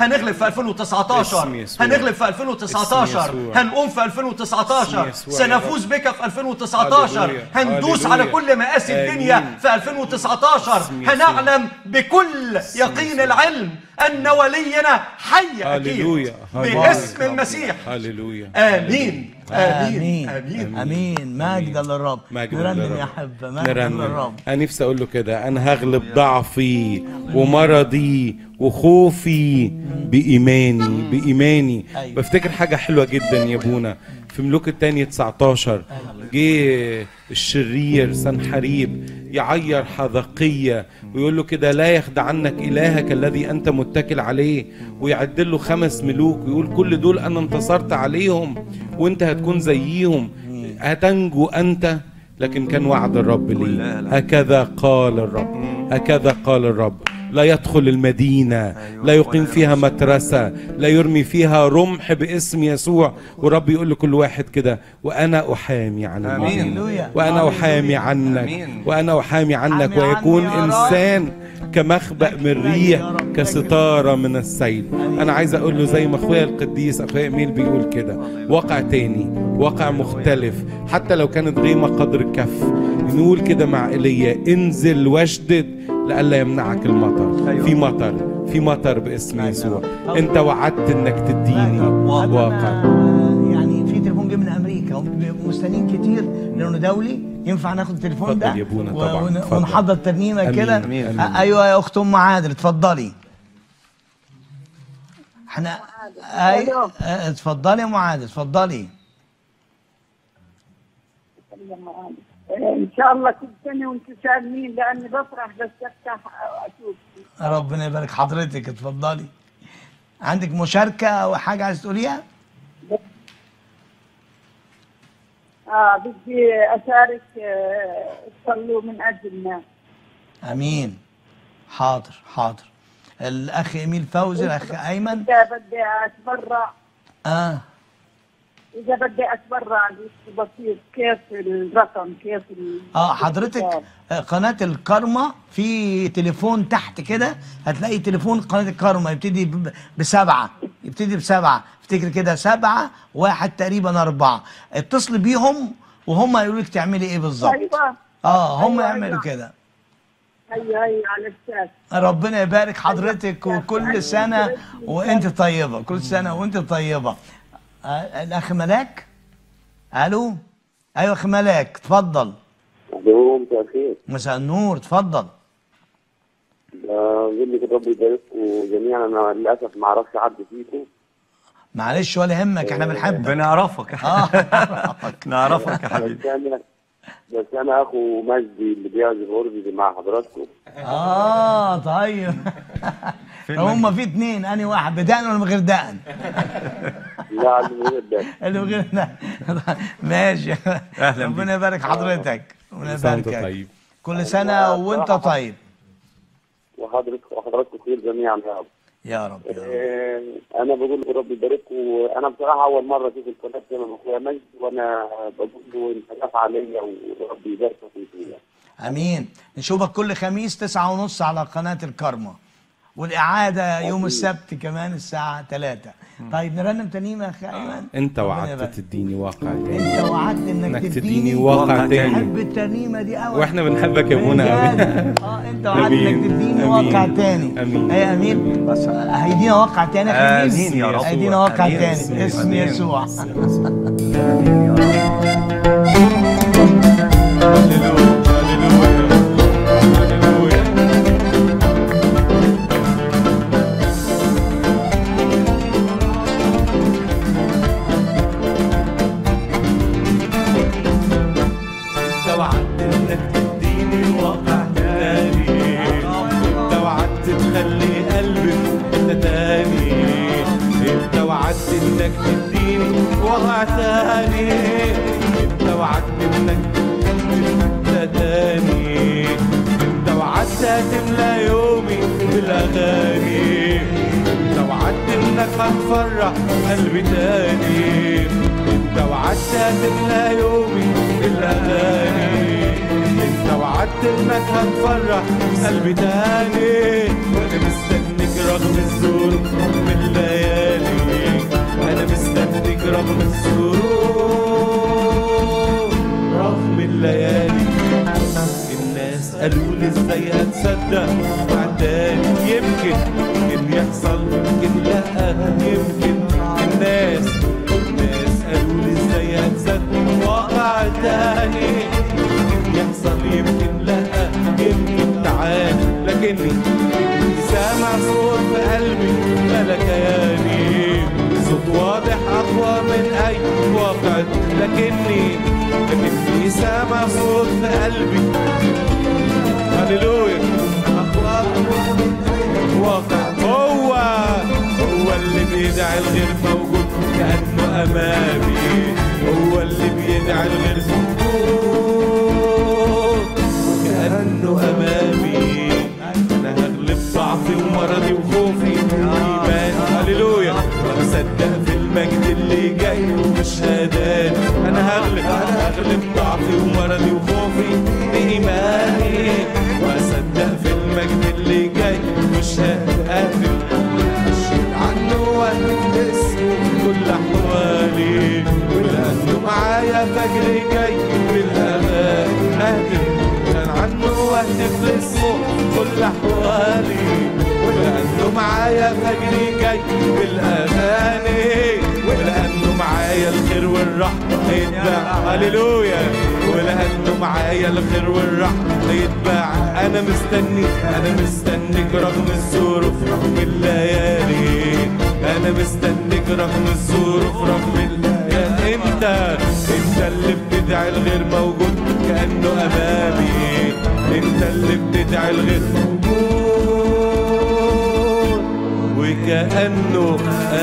هنغلب في 2019 باسم يسوع. هنغلب في 2019 باسم يسوع. هنقوم في 2019 باسم يسوع يا سنفوز بك في 2019 هللويا. هندوس هللويا. على كل مآسي الدنيا آمين. في 2019 باسم يسوع. هنعلم بكل يقين العلم أن ولينا حي أكيد هللويا باسم المسيح هللويا آمين امين آمين آمين امين مجدا للرب مجد نرنم للرب. يا حبه مجدا نرنم للرب انا نفسي اقول له كده انا هغلب ضعفي ومرضي وخوفي بايماني بايماني أيوة. بفتكر حاجه حلوه جدا يا ابونا في ملوك الثانية 19 جه الشرير سنحريب يعير حذقية ويقول له كده لا يخدعنك إلهك الذي أنت متكل عليه ويعد له خمس ملوك ويقول كل دول أنا انتصرت عليهم وأنت هتكون زيهم هتنجو أنت لكن كان وعد الرب لي هكذا قال الرب هكذا قال الرب لا يدخل المدينة لا يقيم فيها مترسة لا يرمي فيها رمح باسم يسوع ورب يقول لكل واحد كده وأنا أحامي عن آمين. المدينة هللويا. وأنا أحامي عنك آمين. وأنا أحامي عنك حامي عني ويكون يا رب. إنسان كمخبأ من الريح كستارة من السيل أنا عايز أقول له زي ما أخويا القديس أخويا إميل بيقول كده واقع تاني واقع مختلف حتى لو كانت غيمة قدر الكف نقول كده مع إيليا انزل واشدد لئلا يمنعك المطر أيوة. في مطر في مطر باسم يسوع انت وعدت انك تديني قبل واقع ما- يعني في تليفون جه من امريكا هم بيبقوا مستنيين كتير لانه دولي ينفع ناخد التليفون اتفضل ده يا ابونا و- طبعاً، ون- اتفضل. ونحضر ترنيمه أمين، كده أمين، أمين. آه، ايوه يا اخت ام عادل اتفضلي احنا اي ألو. آه، اتفضلي يا ام عادل اتفضلي ان شاء الله كل سنه وانتم سالمين لاني بفرح بس افتح اشوف ربنا يبارك حضرتك اتفضلي عندك مشاركه او حاجه عايز تقوليها اه بدي اشارك آه، صلوا من اجلنا امين حاضر حاضر الاخ ايميل فوزي الاخ ايمن اذا بدي اتبرع اه اذا بدي اتبرع بس بسيط كيف الرقم كيف ال- اه حضرتك آه، قناة الكارما في تليفون تحت كده هتلاقي تليفون قناة الكارما يبتدي ب- بسبعة يبتدي بسبعة افتكر كده سبعة واحد تقريبا أربعة اتصل بيهم وهم هيقولوا لك تعملي ايه بالظبط ايوه اه هم أيوة، يعملوا أيوة. كده ايوه ايوه على الشاشه ربنا يبارك حضرتك وكل سنة وانت طيبة كل سنة وانت طيبة آه الأخ ملاك ألو أيوة أخ ملاك اتفضل الو مساء الخير مساء النور اتفضل بقول لك الرب يبارككم جميعا انا للاسف ما اعرفش حد فيكم معلش ولا يهمك احنا بنحبك بنعرفك اه نعرفك يا بس حبيبي انا بس انا اخو مجدي اللي بيعزف غربي مع حضراتكم اه طيب فين هم في اتنين اني واحد بدقن ولا من غير دقن لا اللي غير ده اللي من غير دقن ماشي أهلاً ربنا يبارك حضرتك ربنا كل سنة وأنت يباركك طيب. كل سنه وانت طيب وحضرتك وحضراتكم خير جميعا يا رب يا رب يا رب آه، انا بقول لكم رب يبارككم انا بصراحه اول مره اشوف القناه دي من اخويا مجدي وانا بقول له انت جاف عليا ورب يباركك فيك امين نشوفك كل خميس تسعة ونص على قناه الكارما والاعاده يوم السبت كمان الساعه 3 طيب نرنم تاني يا اخي ايمن انت ربنا وعدت يبارك. تديني واقع تاني انت وعدت انك, انك تديني تديني واقع تاني بحب الترنيمه دي قوي واحنا بنحبك يا ابونا قوي بجد. اه انت وعدت أمين. انك تديني أمين. واقع تاني أمين. اي امين بس هيدينا واقع تاني يا خميس آمين يا رب. هيدينا واقع آمين. تاني اسم آمين. يسوع انت وعدت انك تديني واقع تاني انت وعدت تخلي قلبي في حته تاني انت وعدت انك تديني واقع تاني انت وعدت انك تديني في حته تاني انت وعدت هتملى يومي بالاغاني انت وعدت انك هتفرح قلبي تاني انت وعدت هتملى يومي بالاغاني انت وعدت انك هتفرح قلبي تاني وانا مستنيك رغم الظروف رغم الليالي انا مستنيك رغم الظروف رغم الليالي الناس قالوا لي ازاي هتصدق وعداني يمكن يمكن يحصل يمكن لا يمكن الناس الناس قالوا لي ازاي هتصدق واقع تاني يمكن يحصل يمكن لا يمكن تعال لكني سامع صوت في قلبي ملا كياني صوت واضح اقوى من اي واقع لكني لكني سامع صوت في قلبي هللويا أقوى واقع هو هو اللي بيدعي الغير موجود كأنه أمامي هو اللي بيدعي الغير موجود كأنه أمامي أنا هغلب ضعفي ومرضي وخوفي إيمان هللويا وأصدق في المجد اللي جاي ومش هداني أنا هغلب أنا هغلب ضعفي ومرضي وخوفي بإيماني وأصدق في المجد اللي جاي مش هقابل أشهد عنه وأهتف باسمه كل أحوالي ولأنه معايا فجر جاي بالأمان أهتف كان عنه واهتف لاسمه كل أحوالي ولأنه معايا فجر جاي بالأغاني ولأنه معايا الخير والرحمة هيتباع هللويا ولأنه معايا الخير والرحمة هيتباع أنا مستني أنا مستنيك رغم الظروف رغم الليالي أنا مستنيك رغم الظروف رغم الليالي أنت أنت اللي بتدعي الغير موجود كأنه أمامي أنت اللي بتدعي الغير موجود وكأنه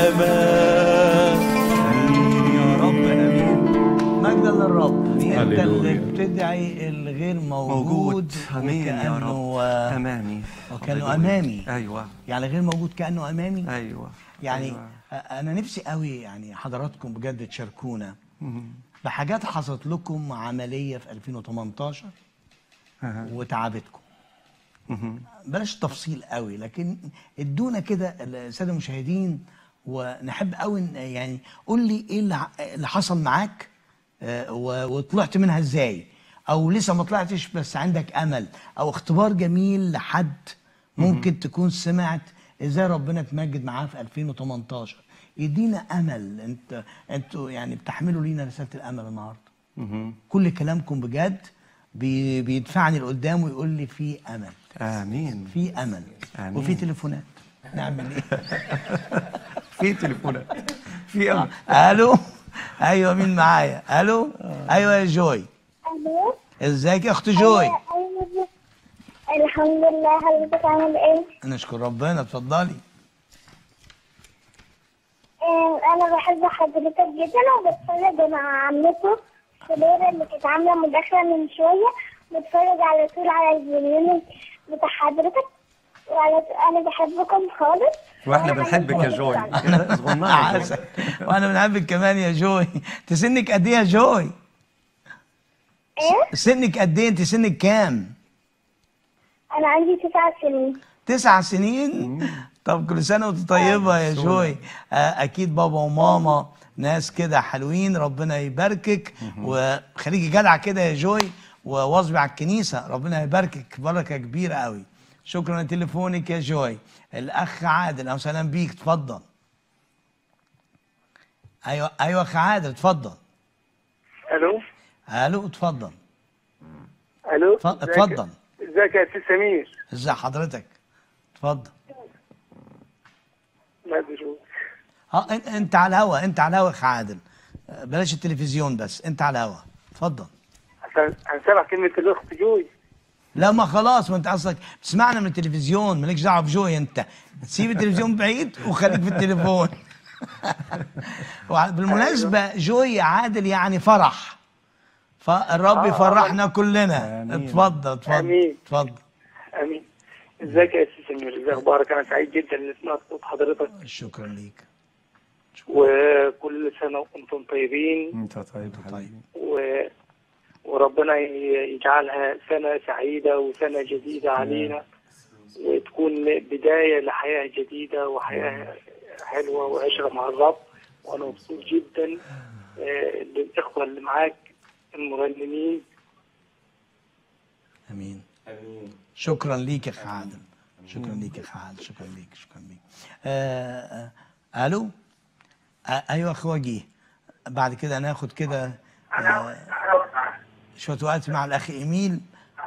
أمامي يا رب امين مجدا للرب انت هللويا. اللي بتدعي الغير موجود, موجود امين يا وكأنه رب آه، امامي وكأنه هللويا. امامي ايوه يعني غير موجود كأنه امامي ايوه يعني أيوة. آه، انا نفسي قوي يعني حضراتكم بجد تشاركونا بحاجات حصلت لكم عمليه في 2018 أها. وتعبتكم مهم. بلاش تفصيل قوي لكن ادونا كده الساده المشاهدين ونحب قوي إن- يعني قول لي ايه اللي ع- اللي حصل معاك آه، و- وطلعت منها ازاي او لسه ما طلعتش بس عندك امل او اختبار جميل لحد ممكن تكون سمعت ازاي ربنا اتمجد معاه في 2018 يدينا امل انت انتوا يعني بتحملوا لينا رساله الامل النهارده مهم. كل كلامكم بجد بي- بيدفعني لقدام ويقول لي في امل امين في امل آمين. وفي تليفونات نعمل ايه في تليفونات في امل الو ايوه مين معايا الو ايوه يا جوي الو ازيك يا اخت جوي أيوة. الحمد لله حضرتك عامل ايه؟ نشكر ربنا اتفضلي آه، انا بحب حضرتك جدا وبتفرج مع عمته سليرة اللي كانت عامله مداخله من شويه بتفرج على طول على الفيديو بتاع حضرتك وعلى انا بحبكم خالص واحنا وأنا بنحبك يا عايزة جوي أسألك. صغننه يا عسل جوي. وانا بنحبك كمان يا جوي انت سنك قد ايه يا جوي ايه؟ سنك قد ايه انت سنك كام انا عندي تسع سنين تسع سنين طب كل سنه وانت طيبه يا جوي آه، اكيد بابا وماما ناس كده حلوين ربنا يباركك وخليكي جدعه كده يا جوي وواظبي على الكنيسه ربنا يباركك بركه كبيره قوي شكرا لتليفونك يا جوي الاخ عادل اهلا وسهلا بيك اتفضل ايوه ايوه اخ عادل اتفضل الو الو اتفضل الو اتف- ازيك- اتفضل. ازيك يا استاذ سمير ازي حضرتك اتفضل لا بشوف اه أن- انت على الهوا انت على الهوا يا اخ عادل آه، بلاش التلفزيون بس انت على الهوا اتفضل هنسمع كلمة الأخت جوي لا ما خلاص ما انت اصلك بتسمعنا من التلفزيون مالكش دعوه بجوي انت سيب التلفزيون بعيد وخليك في التليفون وع- بالمناسبه جوي عادل يعني فرح فالرب آه، يفرحنا كلنا آمين. اتفضل اتفضل آمين. اتفضل امين ازيك يا استاذ سمير ازي اخبارك انا سعيد جدا ان سمعت صوت حضرتك شكرا ليك وكل سنه وانتم طيبين انت طيب طيب و... وربنا ي- يجعلها سنه سعيده وسنه جديده علينا وتكون بداية لحياة جديدة وحياة حلوة وعشرة مع الرب وأنا مبسوط جدا آه، للإخوة اللي معاك المرنمين امين شكرا ليك يا اخ عادل شكرا ليك يا اخ عادل شكرا ليك شكرا ليك آه آه الو آه ايوه اخ وجيه بعد كده ناخد كده آه شويه وقت مع الاخ ايميل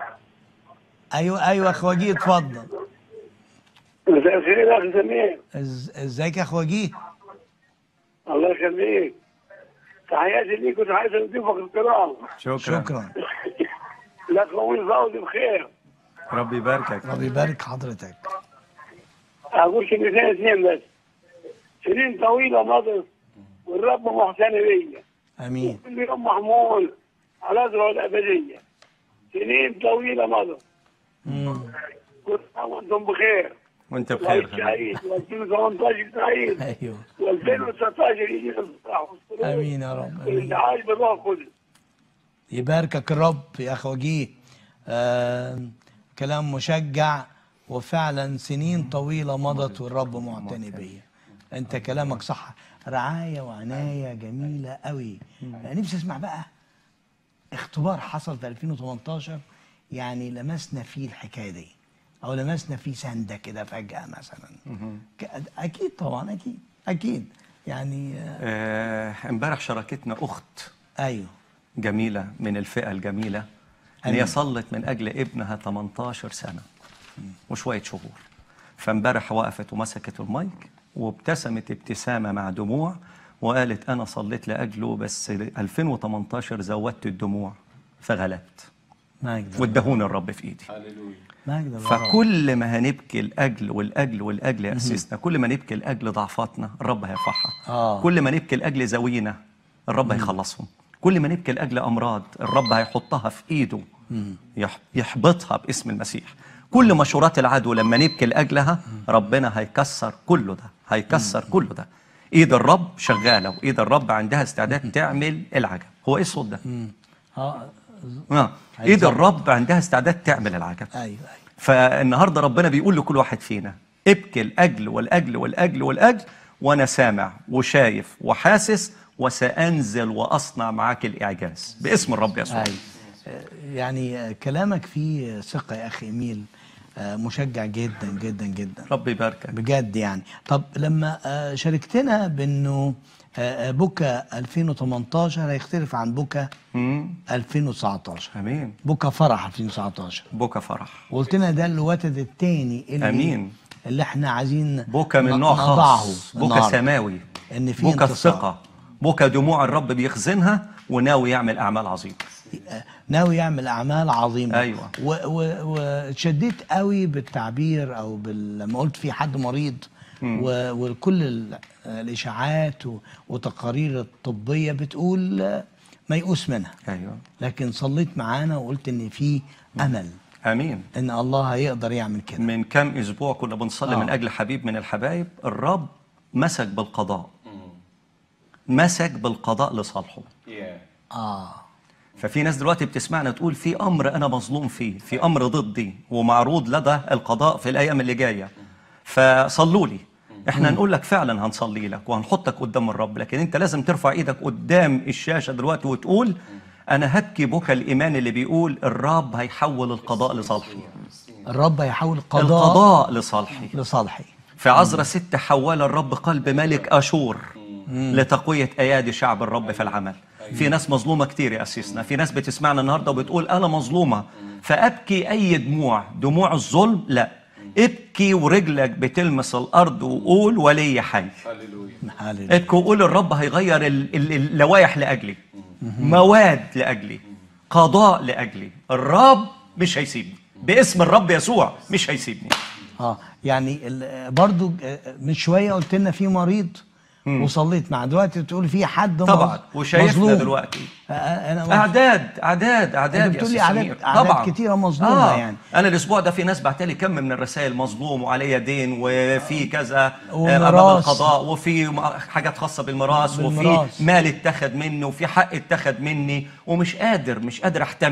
ايوه ايوه اخ وجيه اتفضل مساء الخير يا أخي سمير إز- ازيك يا اخ وجيه الله يخليك تحياتي ليك وتحياتي لضيوفك الكرام شكرا شكرا لا تقوي فوزي بخير ربي يباركك ربي يبارك حضرتك أقول كلمتين اثنين بس سنين طويلة مضت والرب محسن بيا امين كل يوم محمول على أزرع الأبدية سنين طويلة مضت مم. كل سنة وأنتم بخير وانت بخير وعيد سعيد و2018 سعيد ايوه و2019 يجي الفرح والسرور امين يا رب امين والانتعاش بالروح القدس يباركك الرب يا اخ وجيه آه كلام مشجع وفعلا سنين طويلة مضت والرب معتني بيا انت كلامك صح رعاية وعناية جميلة قوي نفسي اسمع بقى اختبار حصل في 2018 يعني لمسنا فيه الحكاية دي او لمسنا فيه سندة كده فجأة مثلا ك- اكيد طبعا اكيد اكيد يعني آه، آه، امبارح شاركتنا اخت ايوه جميله من الفئه الجميله ان أمين. هي صلت من اجل ابنها 18 سنه وشويه شهور فامبارح وقفت ومسكت المايك وابتسمت ابتسامه مع دموع وقالت انا صليت لاجله بس 2018 زودت الدموع فغلبت مجد وادهوني الرب في ايدي مجد الرب. فكل ما هنبكي الاجل والاجل والاجل يا اسسنا كل ما نبكي الاجل ضعفاتنا الرب هيرفعها آه. كل ما نبكي لاجل زوينا الرب هيخلصهم كل ما نبكي لاجل امراض الرب هيحطها في ايده يح- يحبطها باسم المسيح كل مشورات العدو لما نبكي لاجلها ربنا هيكسر كله ده هيكسر كله ده ايد الرب شغاله وايد الرب عندها استعداد تعمل العجب هو ايه الصوت ده اه آه. ايد الرب عندها استعداد تعمل العجب ايوه ايوه فالنهارده ربنا بيقول لكل واحد فينا ابكي الاجل والاجل والاجل والاجل وانا سامع وشايف وحاسس وسانزل واصنع معاك الاعجاز باسم الرب يسوع أيوة. آه، يعني آه، كلامك فيه ثقة يا أخي إيميل آه، مشجع جدا جدا جدا رب يباركك بجد يعني طب لما آه، شاركتنا بأنه آه، آه، بوكا 2018 هيختلف عن بوكا مم. 2019 امين بوكا فرح 2019 بوكا فرح وقلت لنا ده الوتد الثاني اللي أمين. اللي احنا عايزين بوكا من ن- نوع نضعه خاص بوكا النهاردة. سماوي ان في بوكا انتصار. الثقه بوكا دموع الرب بيخزنها وناوي يعمل اعمال عظيمه ناوي يعمل اعمال عظيمه أيوة. و- و- وشديت قوي بالتعبير او بال... لما قلت في حد مريض و... وكل ال- الاشاعات و... وتقارير الطبيه بتقول آه، ميؤوس منها ايوه لكن صليت معانا وقلت ان في امل امين ان الله هيقدر يعمل كده من كام اسبوع كنا بنصلي آه. من اجل حبيب من الحبايب الرب مسك بالقضاء مسك بالقضاء لصالحه اه ففي ناس دلوقتي بتسمعنا تقول في امر انا مظلوم فيه في امر ضدي ومعروض لدى القضاء في الايام اللي جايه فصلوا لي احنا نقول لك فعلا هنصلي لك وهنحطك قدام الرب لكن انت لازم ترفع ايدك قدام الشاشه دلوقتي وتقول انا هبكي بكى الايمان اللي بيقول الرب هيحول القضاء لصالحي الرب هيحول القضاء القضاء لصالحي لصالحي في عذراء ست حول الرب قلب ملك اشور لتقويه ايادي شعب الرب في العمل في ناس مظلومه كتير يا اسيسنا في ناس بتسمعنا النهارده وبتقول انا مظلومه فابكي اي دموع دموع الظلم لا ابكي ورجلك بتلمس الارض وقول ولي حي هاليلويا. ابكي وقول الرب هيغير ال- ال- اللوائح لاجلي مواد لاجلي قضاء لاجلي الرب مش هيسيبني باسم الرب يسوع مش هيسيبني اه يعني ال- برضو آه، من شويه قلت لنا في مريض وصليت معاه دلوقتي بتقول في حد طبعا مظ- وشايفنا مظلوم. دلوقتي آه، آه، انا اعداد اعداد اعداد أنت يا بتقول لي أستاذ أعداد- سمير. أعداد طبعا كتيرة مظلومة يعني. انا الاسبوع ده في ناس بعتلي كم من الرسائل مظلوم وعليا دين وفي كذا آه، وميراث. امام القضاء وفي م- حاجات خاصه بالميراث وفي بالميراث. مال اتخذ مني وفي حق اتخذ مني ومش قادر مش قادر احتمل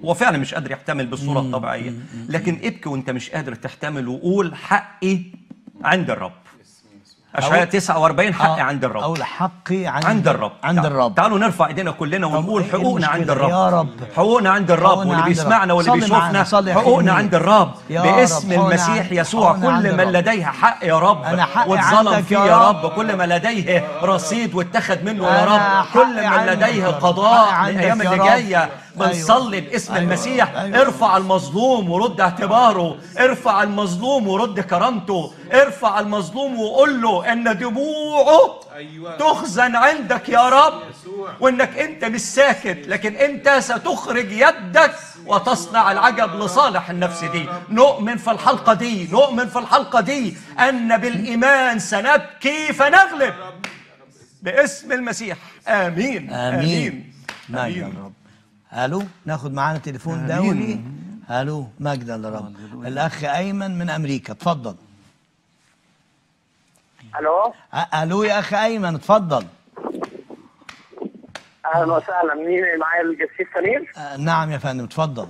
هو فعلا مش قادر يحتمل بالصوره الطبيعيه لكن ابكي وانت مش قادر تحتمل وقول حقي عند الرب اشعياء 49 حقي عند الرب أقول حقي عند, عند الرب عند تع- الرب تعالوا نرفع ايدينا كلنا ونقول إيه حقوقنا عند المشكلة؟ الرب يا رب. حقوقنا عند الرب حقوقنا واللي عند بيسمعنا الرب. واللي صلي معنا، بيشوفنا صلي يا حقوقنا أخي عند الرب يا باسم رب، حقوقنا المسيح عند- يسوع حقوقنا عند كل من الرب. لديها حق يا رب أنا حقي واتظلم عندك فيه يا يا رب. رب كل ما لديه رصيد واتخذ منه يا أنا رب كل حقي من عندك لديه يا رب. قضاء حقي عندك الايام يا اللي رب. جايه بنصلي باسم أيوة. المسيح أيوة. ارفع المظلوم ورد اعتباره ارفع المظلوم ورد كرامته ارفع المظلوم وقول له ان دموعه تخزن عندك يا رب وانك انت مش ساكت لكن انت ستخرج يدك وتصنع العجب لصالح النفس دي نؤمن في الحلقة دي نؤمن في الحلقة دي ان بالايمان سنبكي فنغلب باسم المسيح امين امين مجدا للرب الو ناخد معانا تليفون دولي الو مجدا للرب الاخ ايمن من امريكا اتفضل الو أ- الو يا اخ ايمن اتفضل اهلا وسهلا مين معايا الجسيس سمير أ- نعم يا فندم اتفضل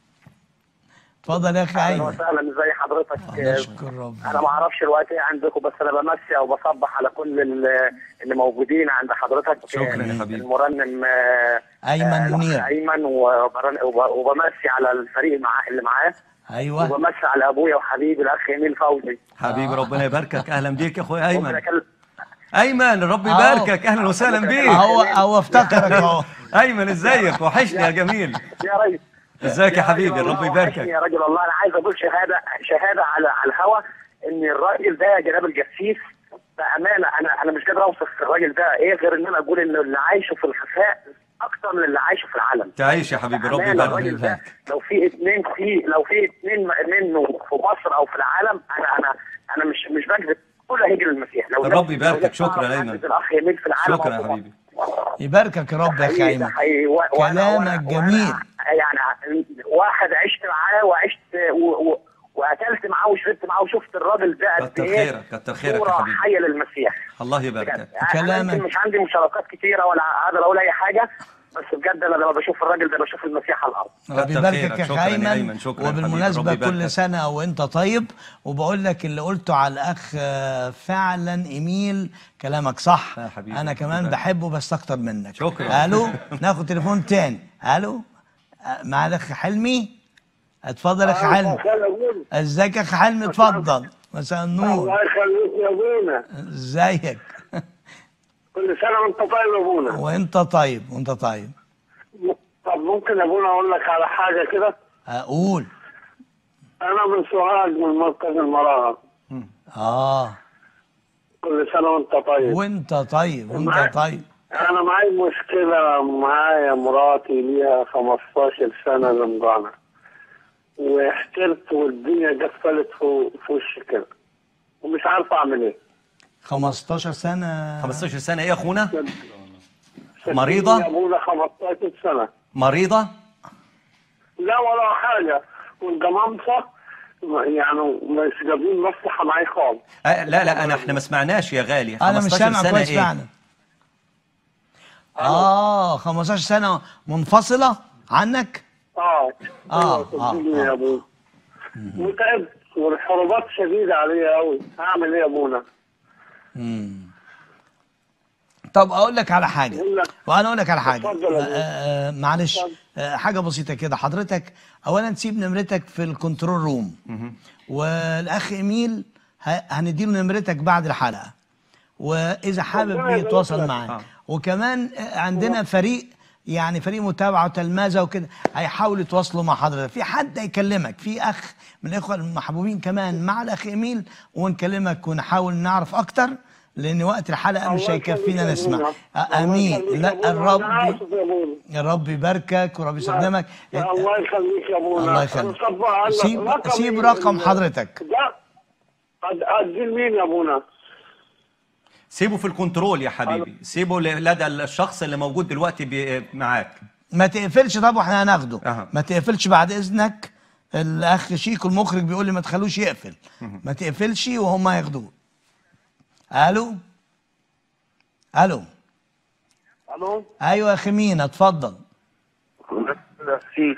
اتفضل يا اخ اهلا ايمن وسهلا ازي حضرتك نشكر ربنا انا ما اعرفش الوقت ايه عندكم بس انا بمسي او بصبح على كل ال- اللي موجودين عند حضرتك شكراً يا آه، حبيبي. المرنم آه، أيمن آه، الأخ منير. ايمن وبرن- وب- وبمسي على الفريق مع اللي معاه ايوه وبمسي على ابويا وحبيبي الاخ ايميل فوزي حبيبي ربنا يباركك اهلا بيك يا اخويا ممكن ايمن أكلم- ايمن الرب أهو. يباركك اهلا وسهلا بيك هو هو افتكرك اهو ايمن ازيك وحشني يا جميل يا ريس ازيك يا حبيبي رجل الرب الله، يباركك وحشني يا رجل الله انا عايز اقول شهاده شهاده على على الهوا ان الراجل ده يا جناب الجسيس بامانه انا انا مش قادر اوصف الراجل ده ايه غير ان انا اقول ان اللي عايشه في الخفاء اكتر من اللي عايشه في العلن تعيش يا حبيبي رب بأمانة الراجل يبارك ده لو في اثنين في لو في اثنين منه في مصر او في العالم انا انا انا مش مش بكذب كل هيجي للمسيح لو الرب لو- يباركك. لو شكرا يا تعرف أيمن. عزيز الاخ يميل في العالم شكرا أو يا في حبيبي يباركك يا رب يا اخ حقيقي ده ايمن حقيقي و- وأنا- كلامك وأنا- جميل. وأنا يعني واحد عشت معاه وعشت و... و... واكلت معاه وشربت معاه وشفت الراجل ده قد كتر ايه خيرك كتر خيرك يا صورة حبيبي حيه للمسيح الله بجد يباركك أنا كلامك- يمكن مش عندي مشاركات كتيره ولا اقدر اقول اي حاجه بس بجد انا لما بشوف الراجل ده بشوف المسيح على الارض رب كتر يباركك خيرك. يا اخ شكراً يا ايمن أيمن. شكراً يا حبيبي. وبالمناسبه رب يباركك. كل سنه وانت طيب وبقول لك اللي قلته على الاخ آه، فعلا ايميل كلامك صح يا حبيبي. انا رب كمان يبارك. بحبه بس اكتر منك شكراً. الو ناخد تليفون تاني الو آه، مع الاخ حلمي اتفضل يا اخ حلمي ازيك يا اخ حلمي اتفضل مساء النور يخليك يا ابونا ازيك كل سنه وانت طيب يا ابونا وانت طيب وانت طيب طب ممكن يا ابونا اقول لك على حاجه كده اقول انا من سوهاج من مركز المراغه اه كل سنه وانت طيب وانت طيب وانت طيب انا معي مشكله معايا مراتي ليها 15 سنه زنقانه واحترت والدنيا قفلت في في وشي كده ومش عارف اعمل ايه 15 سنه 15 سنه ايه يا اخونا شكلي مريضة؟ يا ابونا 15 سنه مريضه لا ولا حاجه والجمامسه يعني مش جايبين مصلحه معي خالص آه لا لا انا احنا ما سمعناش يا غالي انا مش 15 سامع سنه كويس ايه فعلا اه 15 سنه منفصله عنك اه آه، أيوة، آه، صدقني آه. يا ابونا وتعبت والحروبات شديده عليا قوي اعمل ايه يا ابونا؟ طب اقول لك على حاجه أقول لك. وانا اقول لك على حاجه اتفضل يا آه، آه، معلش آه، حاجه بسيطه كده حضرتك اولا تسيب نمرتك في الكنترول روم والاخ ايميل ه- هنديله نمرتك بعد الحلقه واذا حابب ربنا يبارك يتواصل لك. معاك آه. وكمان آه، عندنا فريق يعني فريق متابعه وتلمذه وكده هيحاولوا يتواصلوا مع حضرتك في حد هيكلمك في اخ من الاخوه المحبوبين كمان مع الاخ ايميل ونكلمك ونحاول نعرف اكتر لان وقت الحلقه مش الله هيكفينا يخليك يا نسمع أبونا. آه، الله امين يخليك يا لا أبونا. الرب أنا آسف يا أبونا. يا رب يباركك ورب يستخدمك يا الله يخليك يا ابونا الله يخليك صبح على سيب رقم سيب مين؟ رقم حضرتك ده أد- ادي لمين يا ابونا؟ سيبه في الكنترول يا حبيبي سيبه ل- لدى الشخص اللي موجود دلوقتي بي- معاك ما تقفلش طب واحنا هناخده أها. ما تقفلش بعد اذنك الاخ شيكو المخرج بيقول لي ما تخلوش يقفل ما تقفلش وهم هياخدوه الو الو الو ايوه يا اخي مينا اتفضل نسيف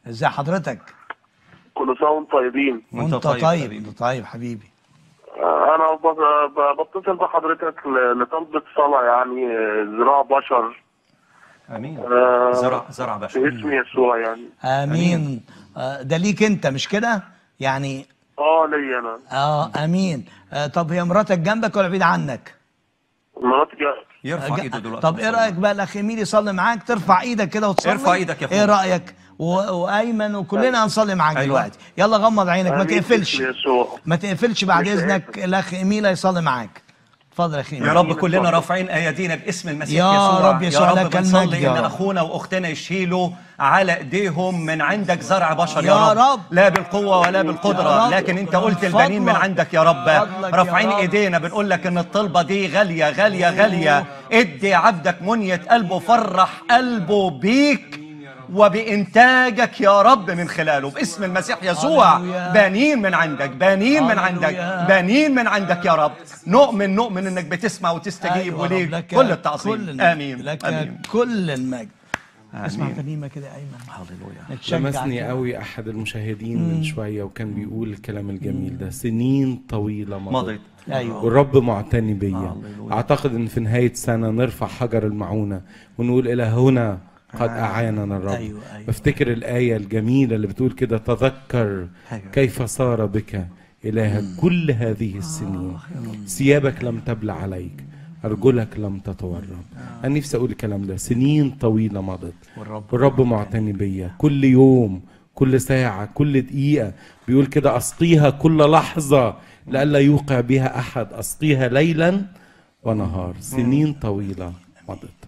ازي حضرتك كل سنه وانتم طيبين وانت طيب انت طيب حبيبي آه، انا ب- ب- بتصل بحضرتك ل- لطلبة صلاة يعني آه، زراعة بشر امين آه، زرع زرع بشر في اسم يسوع يعني امين آه، ده ليك انت مش كده يعني اه ليا انا اه امين آه طب هي مراتك جنبك ولا بعيد عنك مراتي جا- يرفع جا- ايده دلوقتي طب ايه رايك بقى الاخ ايميل يصلي معاك ترفع ايدك كده وتصلي ارفع إيدك يا ايه أخويا. رايك و... وايمن وكلنا هنصلي معاك أيوة. دلوقتي يلا غمض عينك ما آمين تقفلش باسم يسوع ما تقفلش بعد مش اذنك الاخ ايميل هيصلي معاك اتفضل يا اخي يا إيميل. رب كلنا رافعين ايادينا باسم المسيح يا يسوع رب يسوع يا لك رب المجد بنصلي يا ان رب. اخونا واختنا يشيلوا على ايديهم من عندك زرع بشر يا, يا رب. رب. لا بالقوه ولا بالقدره رب. لكن انت قلت فضلك. البنين من عندك يا رب فضلك يا رافعين رب. ايدينا بنقول لك ان الطلبه دي غاليه غاليه غاليه ادي عبدك منيه قلبه فرح قلبه بيك وبإنتاجك يا رب من خلاله باسم المسيح يسوع هللويا. بانين من عندك بانين من عندك هللويا. بانين من عندك يا رب نؤمن نؤمن انك بتسمع وتستجيب أيوة يا رب، وليك لك كل التعظيم كل المجد. امين لك امين كل المجد اسمع آمين. ترنيمه كده يا ايمن هللويا نتشجع لمسني كده. قوي احد المشاهدين من شويه وكان بيقول الكلام الجميل ده سنين طويله مضت مضت ايوه والرب معتني بيا هللويا. اعتقد ان في نهايه سنه نرفع حجر المعونه ونقول الى هنا قد اعاننا الرب أيوة، أيوة. بفتكر الايه الجميله اللي بتقول كده تذكر أيوة. كيف صار بك الهك كل هذه السنين ثيابك لم تبلى عليك أرجلك لم تتورم أنا نفسي أقول الكلام ده سنين طويلة مضت والرب والرب معتني بيا كل يوم كل ساعة كل دقيقة بيقول كده أسقيها كل لحظة لئلا يوقع بها أحد أسقيها ليلا ونهار سنين طويلة مضت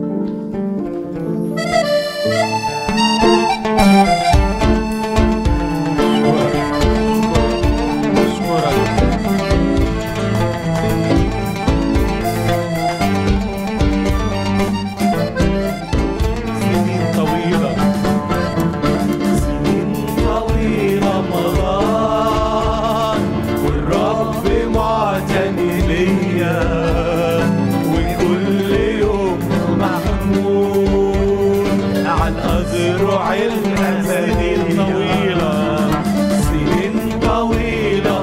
سنين طويلة سنين طويلة مضان والرب معتني ليا وكل يوم محمول عن أذرع الأماني الطويلة سنين طويلة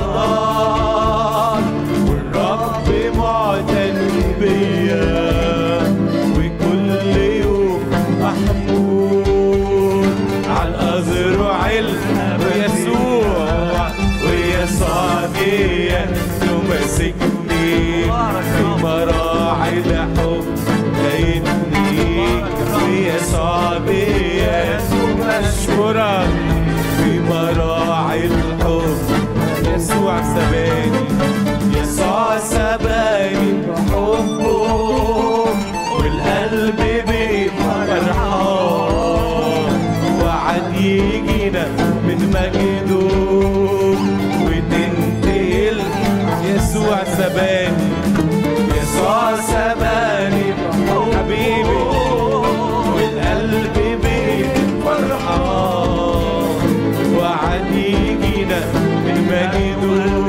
مضان والرب معتني بيا وكل يوم محمول على الأذرع ويسوع ويسوع جه يمسكني في مراعي الحب لقيتني ويسوع بيا أشكرك في مراعي الحب يسوع سباني يسوع سباني بحبه والقلب بيفرحان وعد يجينا من مجده وتنتقل يسوع سباني يسوع سباني حبيبي والقلب بيفرحان وعد يجينا من مجده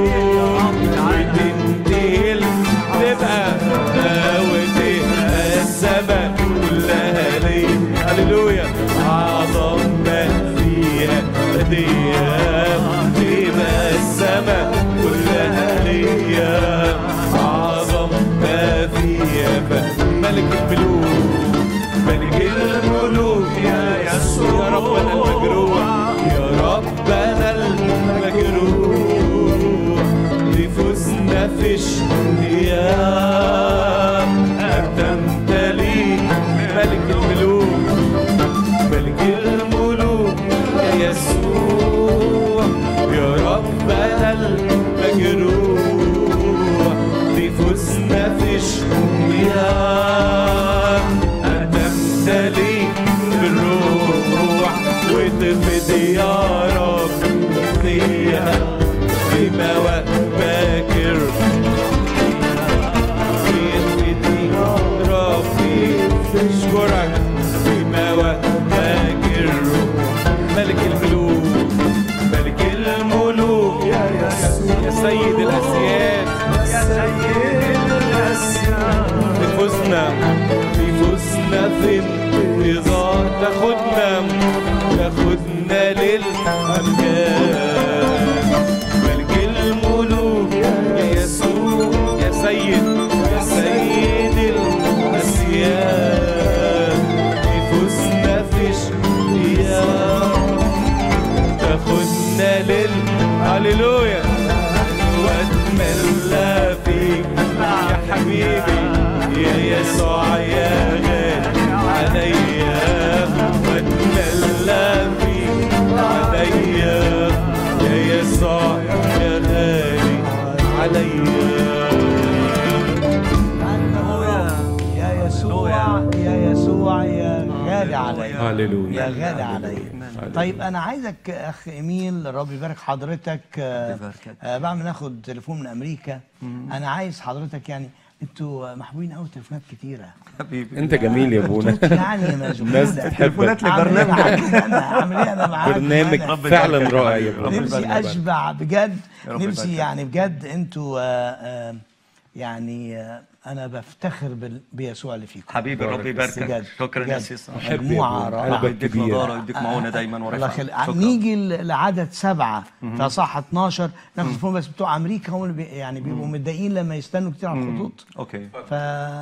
وتنتقل تبقى وتبقى السما كلها ليا هللويا أعظم ما فيها هدية تبقى السما كلها ليا أعظم ما فيها ملك الملوك ملك الملوك يا يسوع يا ربنا المجروح يا ربنا المجروح لفوزنا في اشتياق أنت لي ملك الملوك ملك الملوك يا يسوع يا ربنا المجروح لفوزنا في اشتياق أنت لي بالروح وتفد يا رب فيها في مواهب باكر يدي ربي اشكرك في مواهب باكر ملك الملوك للأمجاد ملك الملوك يا يسوع يا سيد يا سيد الأسياد نفوسنا في اشتياق تاخدنا لل هللويا واتملى فيك يا حبيبي يا يسوع يا غالي عليا واتملى فيك عليا يا يسوع يا غالي عليا يا يسوع يا يسوع يا غالي عليا هللويا يا غالي عليا طيب انا عايزك اخ ايميل الرب يبارك حضرتك آه، يباركك. آه، بعد ما ناخد تليفون من امريكا انا عايز حضرتك يعني انتوا محبوبين قوي تليفونات كتيره حبيبي انت جميل يا ابونا يعني الناس مشغوله بتحبك تليفونات عامل ايه لبرنامج معاك انا عامل ايه انا معاك برنامج أنا. فعلا رائع يا ابونا نفسي اشبع بجد رب نفسي يبارك. يعني بجد انتوا آه، آه، يعني آه، انا بفتخر بال- بيسوع اللي فيكم حبيبي رب بجد، يباركك شكرا يا بجد. سيس أحب يا مجموعه أبونا. رائعه قلبك يديك كبير. نضاره ويديك معونه دايما الله ورفعه يخليك شكرا نيجي ل- لعدد سبعة في صح 12 ناخد تليفون بس بتوع امريكا هم اللي بي يعني بيبقوا متضايقين لما يستنوا كتير على الخطوط اوكي ف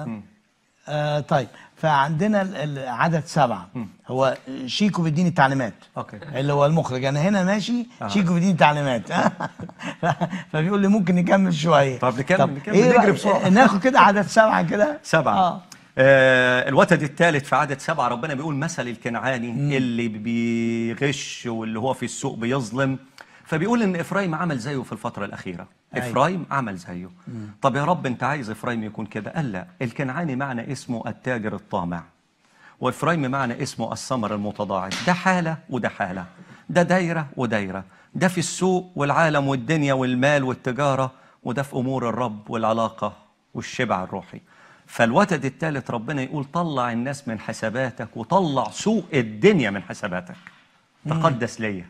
آه طيب فعندنا ال- ال- عدد سبعة هو شيكو بيديني التعليمات اوكي اللي هو المخرج انا هنا ماشي شيكو بيديني تعليمات ف- فبيقول لي ممكن نكمل شويه طب نكمل- نكمل، إيه نجري بقى؟ بسرعة. ناخد كده عدد سبعة كده سبعة اه آه. آه الوتد الثالث في عدد سبعة ربنا بيقول مثل الكنعاني اللي بيغش واللي هو في السوق بيظلم فبيقول ان افرايم عمل زيه في الفترة الأخيرة أيوة. افرايم عمل زيه طب يا رب انت عايز افرايم يكون كده قال لا الكنعاني معنى اسمه التاجر الطامع وإفرايم معنى اسمه الثمر المتضاعف ده حالة وده حالة ده دايرة ودايرة ده في السوق والعالم والدنيا والمال والتجارة وده في أمور الرب والعلاقة والشبع الروحي فالوتد الثالث ربنا يقول طلع الناس من حساباتك وطلع سوق الدنيا من حساباتك تقدس ليا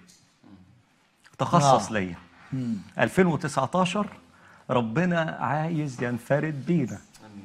تخصص آه. ليا 2019 ربنا عايز ينفرد بينا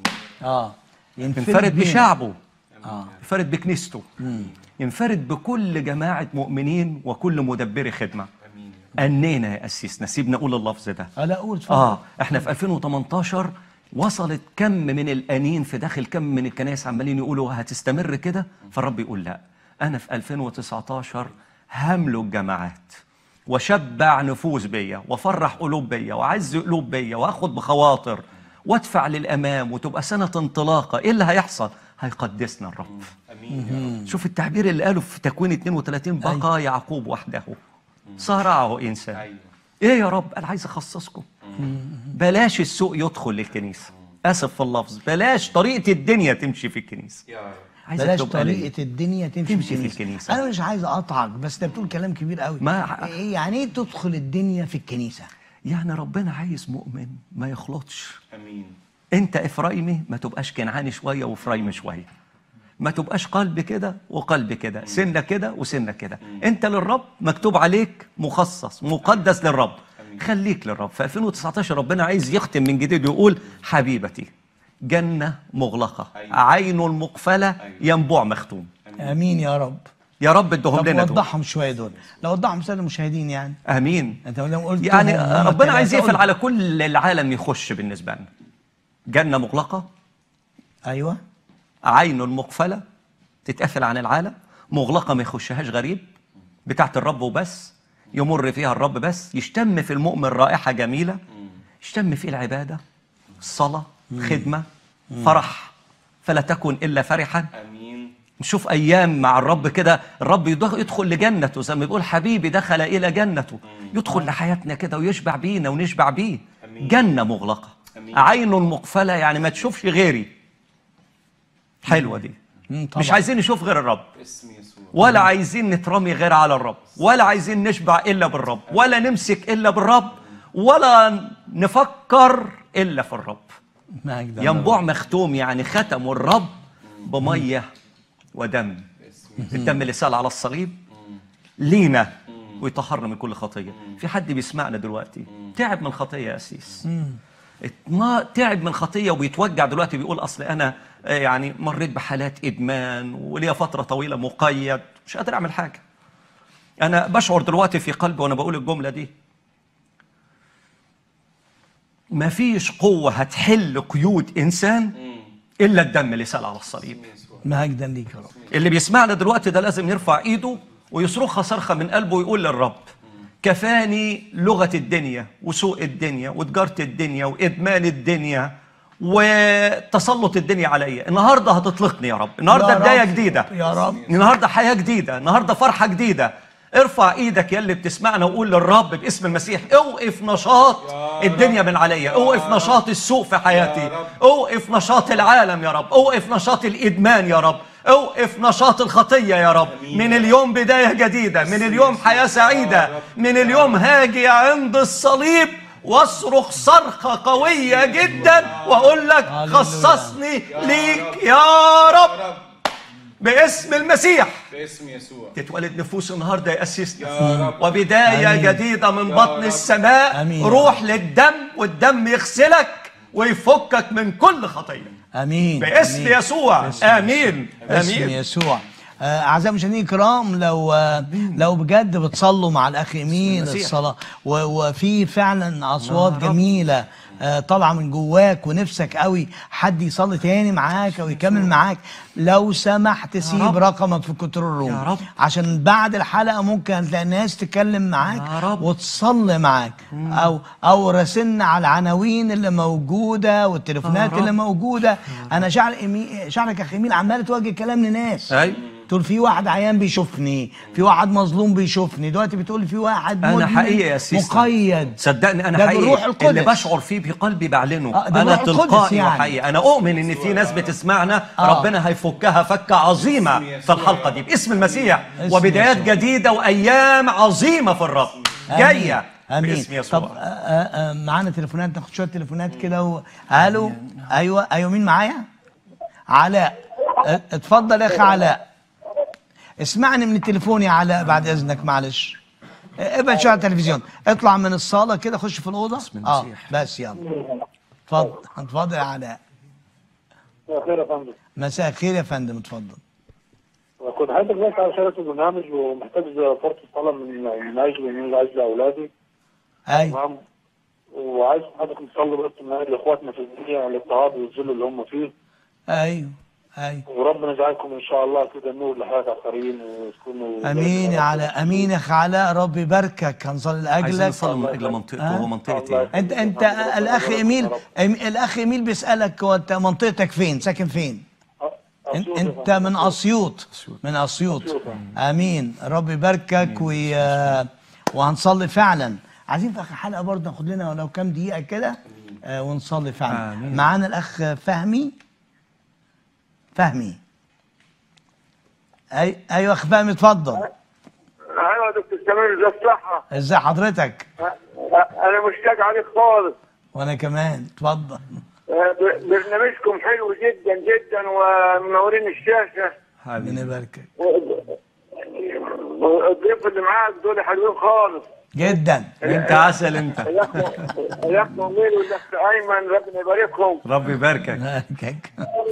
اه ينفرد بينا. بشعبه اه ينفرد بكنيسته ينفرد بكل جماعة مؤمنين وكل مدبر خدمة أنينا يا أسيسنا سيبنا أقول اللفظ ده اه لا قول اتفضل آه إحنا في 2018 وصلت كم من الأنين في داخل كم من الكنائس عمالين يقولوا هتستمر كده فالرب يقول لا أنا في 2019 هملك جماعات وشبع نفوس بيا وفرح قلوب بيا وعز قلوب بيا واخد بخواطر وادفع للامام وتبقى سنه انطلاقه ايه اللي هيحصل هيقدسنا الرب شوف التعبير اللي قاله في تكوين 32 بقى يعقوب وحده صارعه انسان ايه يا رب انا عايز اخصصكم بلاش السوق يدخل للكنيسه اسف في اللفظ بلاش طريقه الدنيا تمشي في الكنيسه عايزك بلاش تبقى ليا. طريقة الدنيا تمشي, تمشي في الكنيسة. الكنيسة. أنا مش عايز أقطعك بس أنت بتقول كلام كبير قوي ما- إيه يعني إيه تدخل الدنيا في الكنيسة؟ يعني ربنا عايز مؤمن ما يخلطش امين انت افرايمي ما تبقاش كنعاني شويه وافرايمي شويه ما تبقاش قلب كده وقلب كده سنه كده وسنه كده انت للرب مكتوب عليك مخصص مقدس للرب خليك للرب في 2019 ربنا عايز يختم من جديد ويقول حبيبتي جنه مغلقه عين المقفله ينبوع مختوم آمين يا رب يا رب ادهم طب لنا دول وضحهم شوية دول لو وضحهم سادة المشاهدين يعني امين أنت لو قلت يعني ربنا عايز يقفل على كل العالم يخش بالنسبه لنا جنه مغلقه أيوه عين مقفلة تتقفل عن العالم مغلقة ما يخشهاش غريب بتاعت الرب وبس يمر فيها الرب بس يشتم في المؤمن رائحة جميلة يشتم فيه العبادة الصلاة خدمة فرح فلا تكن إلا فرحا امين نشوف أيام مع الرب كده الرب يدخ- يدخل لجنته زي ما بيقول حبيبي دخل إلى جنته يدخل لحياتنا كده ويشبع بينا ونشبع بيه جنة مغلقة عين مقفلة يعني ما تشوفش غيري حلوة دي مم، طبعا. مش عايزين نشوف غير الرب اسم يسوع ولا عايزين نترمي غير على الرب ولا عايزين نشبع إلا بالرب ولا نمسك إلا بالرب ولا نفكر إلا في الرب مجد ينبوع مختوم يعني ختموا الرب بمية ودم الدم اللي سال على الصليب لينا ويطهرنا من كل خطية في حد بيسمعنا دلوقتي تعب من خطية يا أسيس ما تعب من خطية وبيتوجع دلوقتي بيقول أصل أنا آه، يعني مريت بحالات إدمان وليا فترة طويلة مقيد مش قادر أعمل حاجة انا بشعر دلوقتي في قلبي وانا بقول الجمله دي مفيش قوه هتحل قيود انسان الا الدم اللي سال على الصليب مجدا ليك يا رب اللي بيسمعنا دلوقتي ده لازم يرفع ايده ويصرخها صرخه من قلبه ويقول للرب كفاني لغه الدنيا وسوء الدنيا وتجاره الدنيا وادمان الدنيا وتسلط الدنيا عليا النهارده هتطلقني يا رب النهارده يا رب. بدايه جديده يا رب النهارده حياه جديده النهارده فرحه جديده ارفع ايدك يا اللي بتسمعنا وقول للرب باسم المسيح اوقف نشاط الدنيا من عليا اوقف نشاط السوء في حياتي اوقف نشاط العالم يا رب اوقف نشاط الادمان يا رب اوقف نشاط الخطيه يا رب من اليوم بدايه جديده من اليوم حياه سعيده من اليوم هاجي عند الصليب واصرخ صرخه قويه جدا واقول لك هللويا. خصصني ليك يا رب باسم المسيح باسم يسوع تتولد نفوس النهارده يا أسيسنا يا رب. وبداية آمين. جديدة من يا بطن رب. السماء آمين. روح للدم والدم يغسلك ويفكك من كل خطية امين باسم آمين. يسوع باسم آمين باسم آمين يسوع آه، اعزائي المشاهدين الكرام لو آه، لو بجد بتصلوا مع الاخ ايمين المسيح. الصلاه و- وفي فعلا اصوات جميله آه، طالعه من جواك ونفسك قوي حد يصلي تاني معاك او يكمل معاك لو سمحت سيب رب. رقمك في الكنترول روم يا رب. عشان بعد الحلقه ممكن تلاقي ناس تتكلم معاك يا رب. وتصلي معاك او او راسلنا على العناوين اللي موجوده والتليفونات يا رب. اللي موجوده انا شعر إيمي- شعرك يا اخي ايميل عمال توجه كلام لناس أي تقول في واحد عيان بيشوفني في واحد مظلوم بيشوفني دلوقتي بتقول في واحد أنا مدمن حقيقي يا سيسنا مقيد صدقني انا ده بالروح حقيقي القدس. اللي بشعر فيه بقلبي بعلنه آه، ده انا بالروح القدس تلقائي يعني. وحقيقي انا اؤمن ان في ناس بتسمعنا آه. ربنا هيفكها فكه عظيمه في الحلقه دي باسم المسيح اسم وبدايات يسوع. جديده وايام عظيمه في الرب جايه امين باسم يسوع طب آه، آه، آه، معانا تليفونات ناخد شويه تليفونات كده و... الو ايوه ايوه مين معايا علاء آه، اتفضل يا اخي علاء اسمعني من التليفون يا علاء بعد اذنك معلش آه، ابعد شويه على التلفزيون اطلع من الصاله كده خش في الاوضه اه المسيح. بس يلا اتفضل اتفضل يا علاء خير يا فندم مساء الخير يا فندم اتفضل كنت حضرتك بس على شارك البرنامج ومحتاج فرصة صلاة من من أجل من أجل أولادي ايوه تمام وعايز حضرتك نصلي بس من أجل إخواتنا في الدنيا الاضطهاد والذل اللي هم فيه ايوه ايوه وربنا يجعلكم إن شاء الله كده نور لحياة آخرين وتكونوا امين يا علاء امين يا اخي علاء رب يباركك هنصلي عايزين لاجلك نصلي من اجل منطقته آه. وهو منطقتي إيه؟ انت انت الاخ ايميل أم- الاخ ايميل بيسالك هو انت منطقتك فين ساكن فين إن- انت من اسيوط من اسيوط امين رب يباركك وي... وهنصلي فعلا عايزين في اخر حلقه برضه ناخد لنا ولو كام دقيقه كده آه ونصلي فعلا آمين. معانا الاخ فهمي فهمي أي... ايوه اخ فهمي اتفضل ايوه يا دكتور سمير ازي الصحة ازي حضرتك انا مشتاق عليك خالص وانا كمان اتفضل ب- برنامجكم حلو جدا جدا ومنورين الشاشة ربنا يباركك والضيوف اللي معاك دول حلوين خالص جدا انت عسل انت الاخ الاخ مؤمن والاخ ايمن ربنا يباركهم رب يباركك يباركك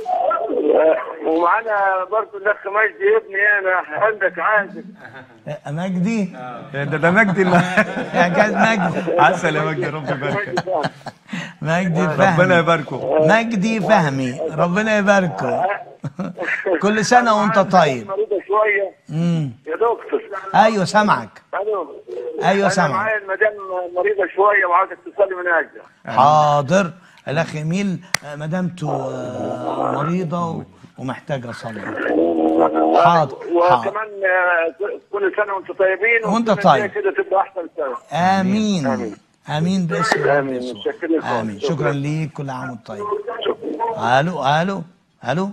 ومعانا برضه الاخ مجدي ابني انا عندك عازف مجدي ده ده مجدي الم- يا جاز مجدي عسل يا مجدي رب يباركك مجدي ربنا فهمي يباركه مجدي فهمي ربنا يباركه كل سنه وانت طيب مريضة شوية امم يا دكتور ايوه سامعك الو ايوه انا سامعك معايا المدام مريضة شوية وعاوزك تصلي من اجلها حاضر الاخ ايميل آه، مدامته آه، مريضه و- ومحتاجه صلاه حاضر حاضر وكمان آه، كل سنة وانتم طيبين وانت والسنة الجاية طيب. كده تبقى احسن سنة امين آمين. امين باسم الرب آمين. يسوع متشكرين خالص. امين شكرا شكرا. ليك كل عام وانت طيب الو الو الو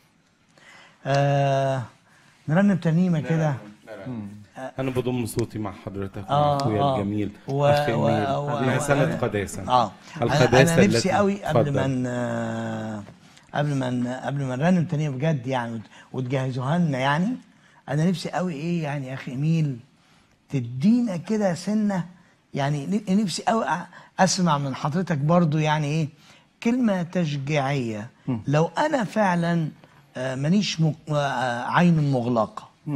آه نرنم ترنيمه كده انا بضم صوتي مع حضرتك آه، مع اخويا آه. الجميل و- اخ و- إيميل. و- مع و- سنة قداسة اه القداسة انا نفسي التي- قوي قبل اتفضل. ما ن- قبل ما ن- قبل ما نرنم تانية بجد يعني وت- وتجهزوها لنا يعني انا نفسي قوي ايه يعني يا اخي ايميل تدينا كده سنه يعني ن- نفسي قوي أ- اسمع من حضرتك برضو يعني ايه كلمه تشجيعيه لو انا فعلا آه، مانيش مق- آه، عين مغلقه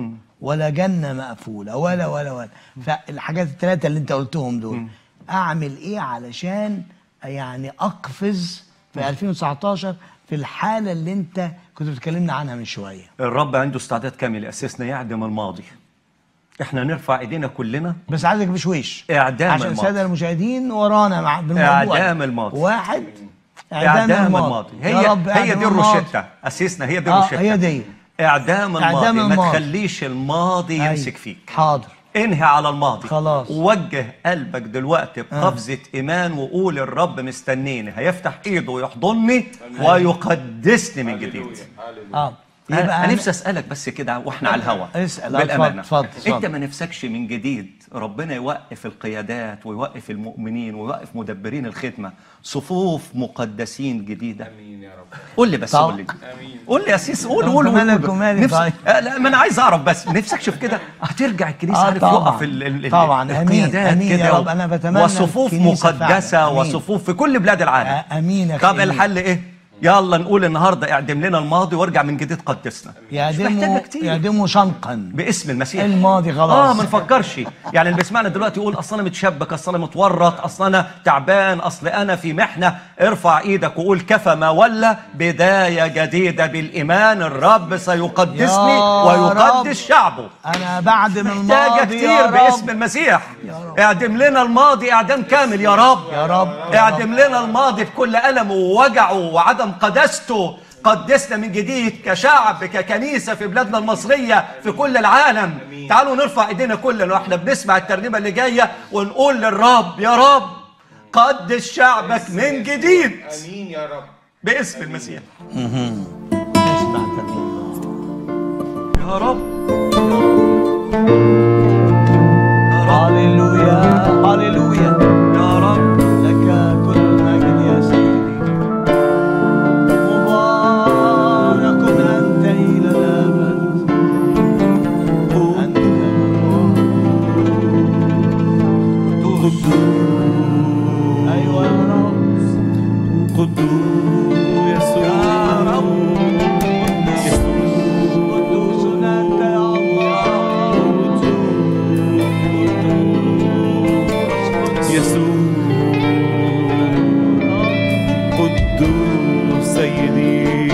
ولا جنه مقفوله ولا ولا ولا فالحاجات الثلاثه اللي انت قلتهم دول اعمل ايه علشان يعني اقفز في 2019 في الحاله اللي انت كنت بتكلمنا عنها من شويه الرب عنده استعداد كامل اساسنا يعدم الماضي احنا نرفع ايدينا كلنا بس عايزك بشويش اعدام عشان الماضي الساده المشاهدين ورانا مع بالموضوع إعدام الماضي. واحد اعدام الماضي يا هي رب هي اعدم دي الماضي. الروشته اساسنا هي دي اه الروشته هي دي اعدام الماضي, إعدام ما الماضي. تخليش الماضي أيوة. يمسك فيك حاضر انهي على الماضي خلاص. ووجه قلبك دلوقتي بقفزة إيمان وقول الرب مستنيني هيفتح إيده ويحضني ويقدسني من جديد اه أنا, يبقى أنا أنا- نفسي أسألك بس كده وإحنا على الهوا اسأل، آه، بالأمانة اتفضل، اتفضل، أنت اتفضل. ما نفسكش من جديد ربنا يوقف القيادات ويوقف المؤمنين ويوقف مدبرين الخدمة صفوف مقدسين جديدة امين يا رب قول لي بس طبعا. قول لي قول لي يا سيس قول طب قول قول مالك قول. ومالي نفس- طيب؟ آه، لا ما انا عايز اعرف بس نفسكش في كده هترجع الكنيسه آه، عارف طبعاً. يقف ال- ال- ال- طبعاً. آمين. القيادات آمين يا كده رب. أنا بتمنى وصفوف الكنيسة مقدسه فعلاً. آمين. وصفوف في كل بلاد العالم آه، امين يا طب أخي. الحل ايه يلا نقول النهارده اعدم لنا الماضي وارجع من جديد قدسنا مش محتاجه يعدموا كتير يعدموا شنقا باسم المسيح الماضي خلاص. اه ما نفكرش يعني اللي بيسمعنا دلوقتي يقول اصل انا متشبك اصل انا متورط اصل انا تعبان اصل انا في محنه ارفع ايدك وقول كفى ما ولا بدايه جديده بالايمان الرب سيقدسني يا ويقدس رب. شعبه انا بعدم محتاجه الماضي كتير يا رب باسم المسيح اعدم لنا الماضي اعدام كامل يا رب يا رب اعدم لنا الماضي بكل ألمه ووجعه وعدم قداسته قدسنا من جديد كشعب ككنيسة في بلادنا المصرية في كل العالم تعالوا نرفع ايدينا كلنا واحنا بنسمع الترنيمة اللي جاية ونقول للرب يا رب قدس شعبك من جديد امين يا رب باسم المسيح اسمع كلام. يا رب هللويا هللويا يا رب لك كل المجد يا سيدي مبارك انت الى الابد انت ايوه يا رب قدوس يسوع قدوس انت يا الله يسوع قدوس سيدي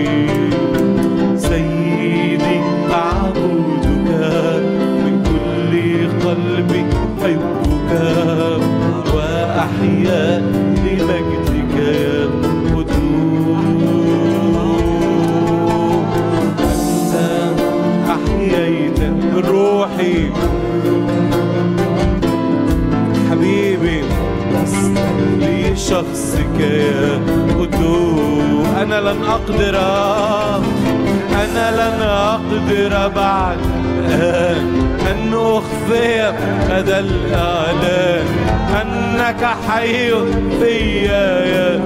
سيدي أعبدك من كل قلبي أحبك وأحيا لمجدك يا قدوس أنت أحييت روحي حبيبي لشخصك يا قدوس أنا لن أقدر أنا لن أقدر بعد أن أخفي هذا الإعلان أنك حي فيا يا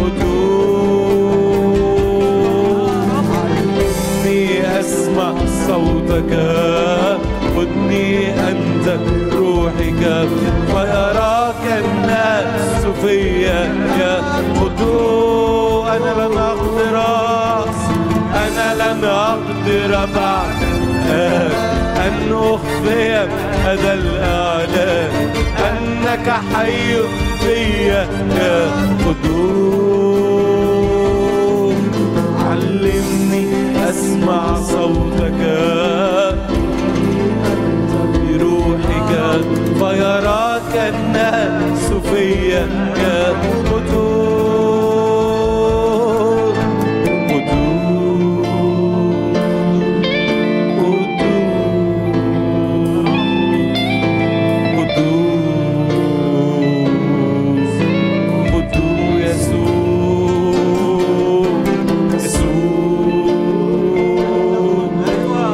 قدوس إني أسمع صوتك خذني أنت روحك ويراك الناس فيا يا قدوس أنا لن أقدر أنا لن أقدر بعد أن أخفي هذا الإعلان أنك حي فيا يا قدوس علمني أسمع صوتك بروحك فيراك الناس فيا يا قدوس قدوس قدوس قدوس يسوع يسوع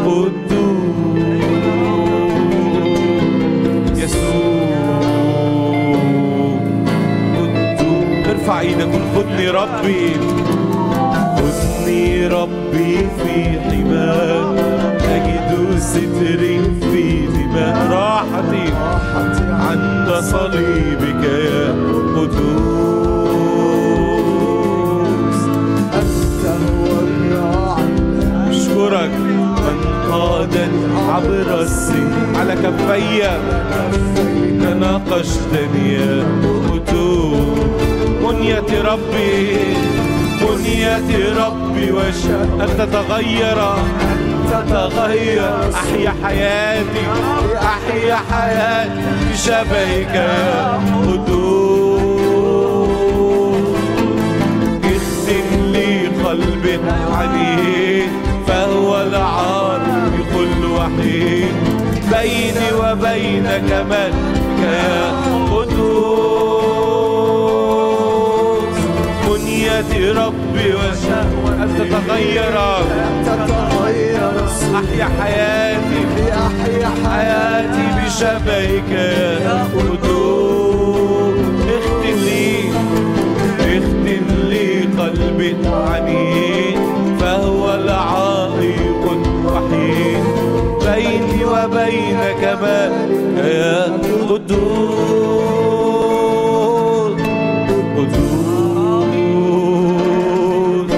قدوس يسوع قدوس ارفع ايدك قول خدني ربي خذني ربي في حماك أجد ستري في دماء راحتي عند صليبك يا قدوس أنت هو الراعي أشكرك من قادني عبر ناقشتني يا قدوس منية ربي منية ربي وشاء أن تتغير أن تتغير أحيا حياتي أحيا حياتي بشبهك يا قدوس اختم لي قلب عنيد فهو العار بكل وحيد بيني وبينك ملك يا قدوس منية ربي وشهوة أن تتغير أحيا حياتي أحيا حياتي بشبهك يا قدوس اختم لي اختم لي قلبي عنيد فهو العائق الوحيد بيني وبينك مالك يا قدوس قدوس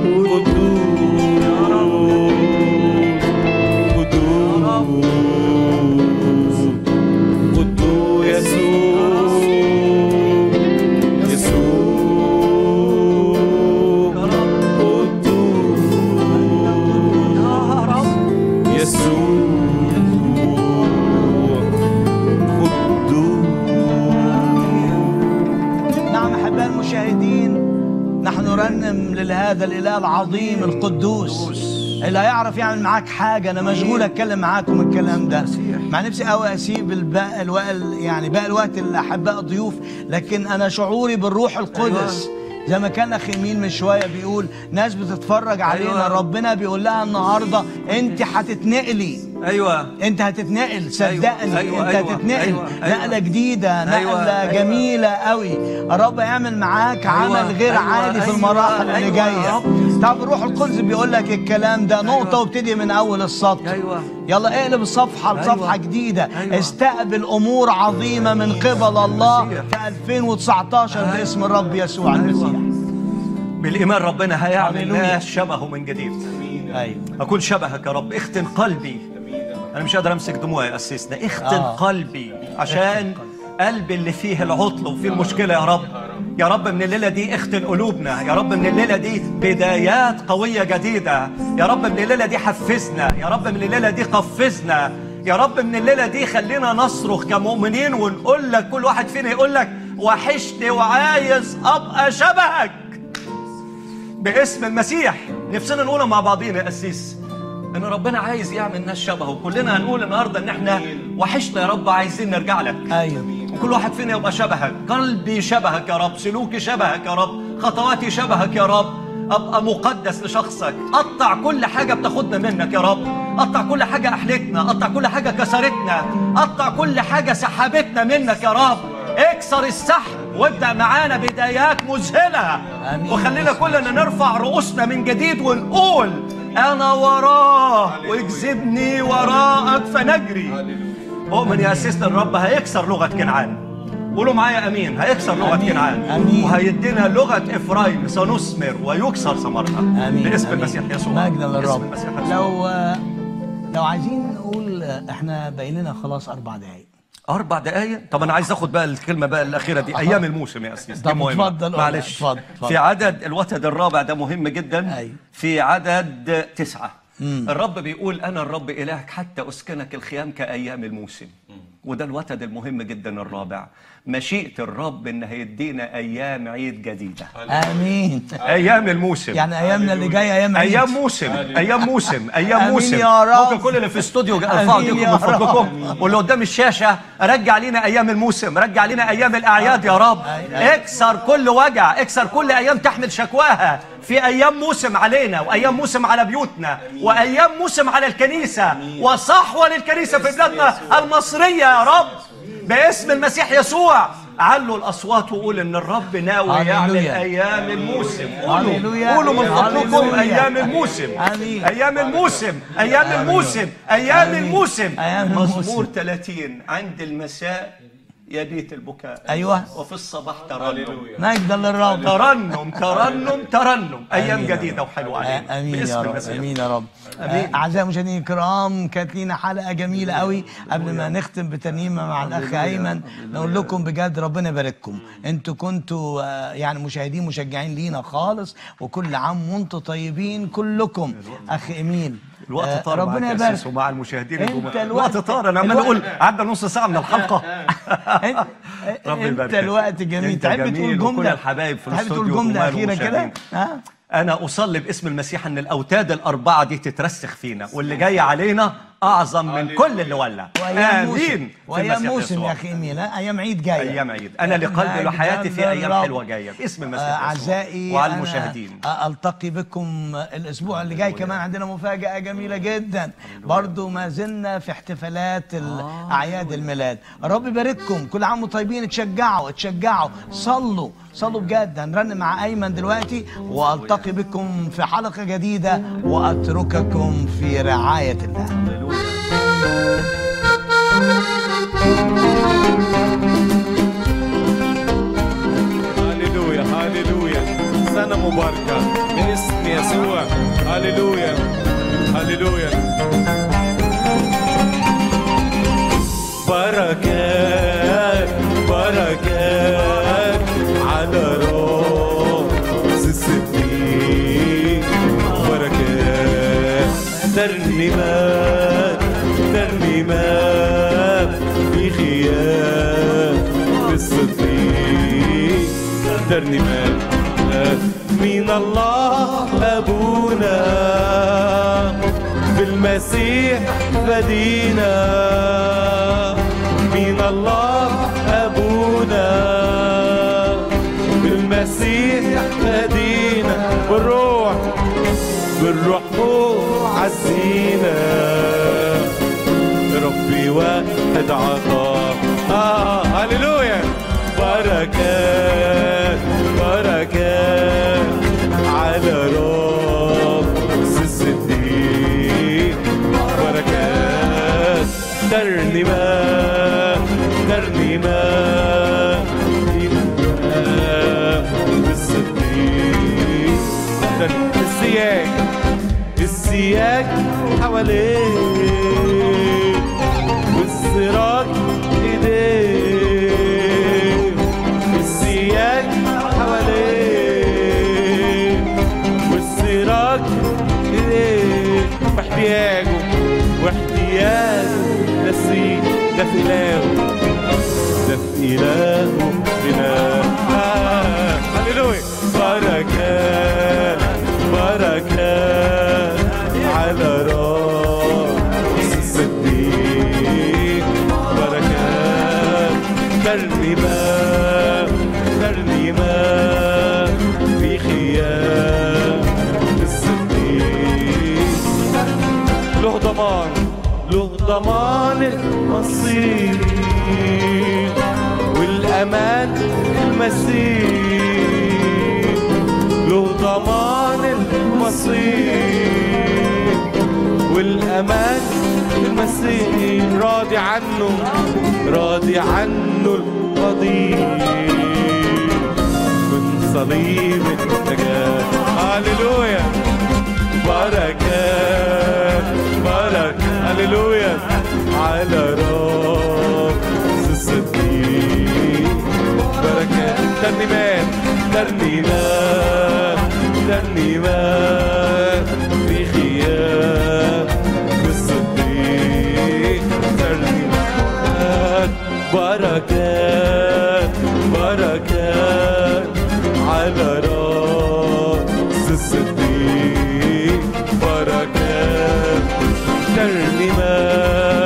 قدوس قدوس قدوس يسوع يسوع قدوس يسوع قدوس نعم أحباء المشاهدين نحن نرنم لهذا الإله العظيم القدوس اللي هيعرف يعمل معاك حاجة أنا مشغول أتكلم معاكم الكلام ده مع نفسي قوي أسيب الباقي الوقت يعني باقي الوقت الأحباء ضيوف لكن أنا شعوري بالروح القدس زي ما كان اخي مين من شويه بيقول ناس بتتفرج علينا ربنا بيقول لها النهارده انت هتتنقلي ايوه انت هتتنقل صدقني أيوة، انت أيوة، هتتنقل أيوة، أيوة. نقله جديده نقله أيوة، أيوة. جميله قوي الرب يعمل معاك عمل غير أيوة، عادي في أيوة، المراحل اللي أيوة، جايه يا رب. طب الروح القدس بيقول لك الكلام ده نقطه وابتدي من اول السطر أيوة. يلا اقلب الصفحه لصفحه أيوة. جديده أيوة. استقبل امور عظيمه من قبل الله في 2019 باسم الرب يسوع المسيح بالايمان ربنا هيعمل هللويا. ناس شبهه من جديد ايوه اكون شبهك يا رب اختن قلبي انا مش قادر امسك دموعي يا اسسنا اختن آه. قلبي عشان قلبي اللي فيه العطل وفيه المشكله يا رب يا رب من الليله دي اختن قلوبنا يا رب من الليله دي بدايات قويه جديده يا رب من الليله دي حفزنا يا رب من الليله دي قفزنا يا رب من الليله دي خلينا نصرخ كمؤمنين ونقول لك كل واحد فينا يقول لك وحشني وعايز ابقى شبهك باسم المسيح نفسنا نقولها مع بعضينا يا قسيس ان ربنا عايز يعمل ناس شبهه كلنا هنقول النهارده ان احنا وحشنا يا رب عايزين نرجع لك ايوه وكل واحد فينا يبقى شبهك قلبي شبهك يا رب سلوكي شبهك يا رب خطواتي شبهك يا رب ابقى مقدس لشخصك قطع كل حاجه بتاخدنا منك يا رب قطع كل حاجه احلتنا قطع كل حاجه كسرتنا قطع كل حاجه سحبتنا منك يا رب اكسر السحب وابدا معانا بدايات مذهله آمين. وخلينا كلنا نرفع رؤوسنا من جديد ونقول انا وراه واجذبني وراءك فنجري اؤمن يا اسيسنا الرب هيكسر لغه كنعان قولوا معايا امين هيكسر لغه آمين. كنعان آمين. وهيدينا لغه افرايم سنثمر ويكسر ثمرها امين باسم آمين. المسيح يسوع مجدا باسم للرب المسيح يسوع. لو لو عايزين نقول احنا باين لنا خلاص اربع دقايق اربع دقايق طب انا عايز اخد بقى الكلمه بقى الاخيره دي ايام الموسم يا اسيس دي طب مهمه اتفضل قول. معلش اتفضل، اتفضل. في عدد الوتد الرابع ده مهم جدا أيوة. في عدد تسعة الرب بيقول انا الرب الهك حتى اسكنك الخيام كايام الموسم وده الوتد المهم جدا الرابع مشيئه الرب ان هيدينا ايام عيد جديده امين ايام الموسم يعني ايامنا اللي جايه ايام عيد. ايام موسم ايام موسم ايام آمين موسم يا رب. ممكن كل اللي في الاستوديو ارفعوا آمين ايديكم يا من فضلكم واللي قدام الشاشه رجع لينا ايام الموسم رجع لينا ايام الاعياد يا رب اكسر كل وجع اكسر كل ايام تحمل شكواها في ايام موسم علينا وايام موسم على بيوتنا وايام موسم على الكنيسه وصحوه للكنيسه في بلادنا المصريه يا رب باسم المسيح يسوع علوا الاصوات وقول ان الرب ناوي يعمل هللويا. ايام الموسم هللويا. قولوا قولوا من فضلكم هللويا. ايام الموسم آمين. ايام الموسم ايام الموسم ايام آمين. الموسم أيام الموسم. مزمور 30 عند المساء يبيت البكاء أيوة. وفي الصباح ترنم مجدا للرب ترنم ترنم ترنم ايام آمين يا جديده رب. وحلوه علينا امين يا باسم رب المسيح. امين يا رب آمين. آه، اعزائي المشاهدين الكرام كانت لينا حلقه جميله قوي قبل ما نختم بترنيمه مع الاخ ايمن نقول لكم بجد ربنا يبارككم انتوا كنتوا آه، يعني مشاهدين مشجعين لينا خالص وكل عام وانتم طيبين كلكم اخ ايميل الوقت آه، طار ربنا معاك يبارك أسيس ومع المشاهدين انت الجمهور. الوقت الوقت طار انا عمال الوقت- اقول عدى نص ساعه من الحلقه انت ربي انت يبارك الوقت جميل انت تحب تقول جميل وكل جمله الحبايب في تحب تقول الاستوديو جمله وجمال اخيره كده ومشاهدين. ها انا اصلي باسم المسيح ان الاوتاد الاربعه دي تترسخ فينا واللي جاي علينا اعظم من كل اللي ولع وايام موسم امين في وايام المسيح موسم يسوع. يا اخي ايميل ها؟ ايام عيد جايه ايام عيد انا لقلبي وحياتي في ايام حلوه جايه باسم المسيح آه، يسوع. اعزائي وعلى أنا المشاهدين التقي بكم الاسبوع اللي جاي كمان عندنا مفاجاه جميله جدا برضو ما زلنا في احتفالات ال- اعياد الميلاد رب يبارككم كل عام وانتم طيبين اتشجعوا اتشجعوا صلوا صلوا بجد هنرنم مع ايمن دلوقتي والتقي بكم في حلقه جديده واترككم في رعايه الله هللويا هللويا سنة مباركة باسم يسوع هللويا هللويا بركات بركات على راس الصديق بركات ترنيمات ترنيمات في خيام بالصديق ترنيمات من الله أبونا بالمسيح فدينا من الله أبونا بالمسيح فدينا بالروح بالروح عزينا ربي واحد عطاء آه هللويا بركات بركات على راس الصديق بركات ترنيمات ترنيمات بالصديق السياج السياج حواليك والسراج ايديك السياج حواليك والسراج ايديك واحتياجه واحتياجه نسي ده في إلهه ده في إلهه إله آه، هللويا بركات بركات على راس الصديق بركات ترنيمات ترنيمات في خيام الصديق له ضمان له ضمان المصير والأمان المسير له ضمان المصير والأمان المسير راضي عنه راضي عنه القدير من صليب النجاة هللويا بركات بركات هللويا على راس الصديق بركات ترنيمات ترنيمات ترنيمات في خيام الصديق ترنيمات بركات بركات على راس الصديق بركات ترنيمات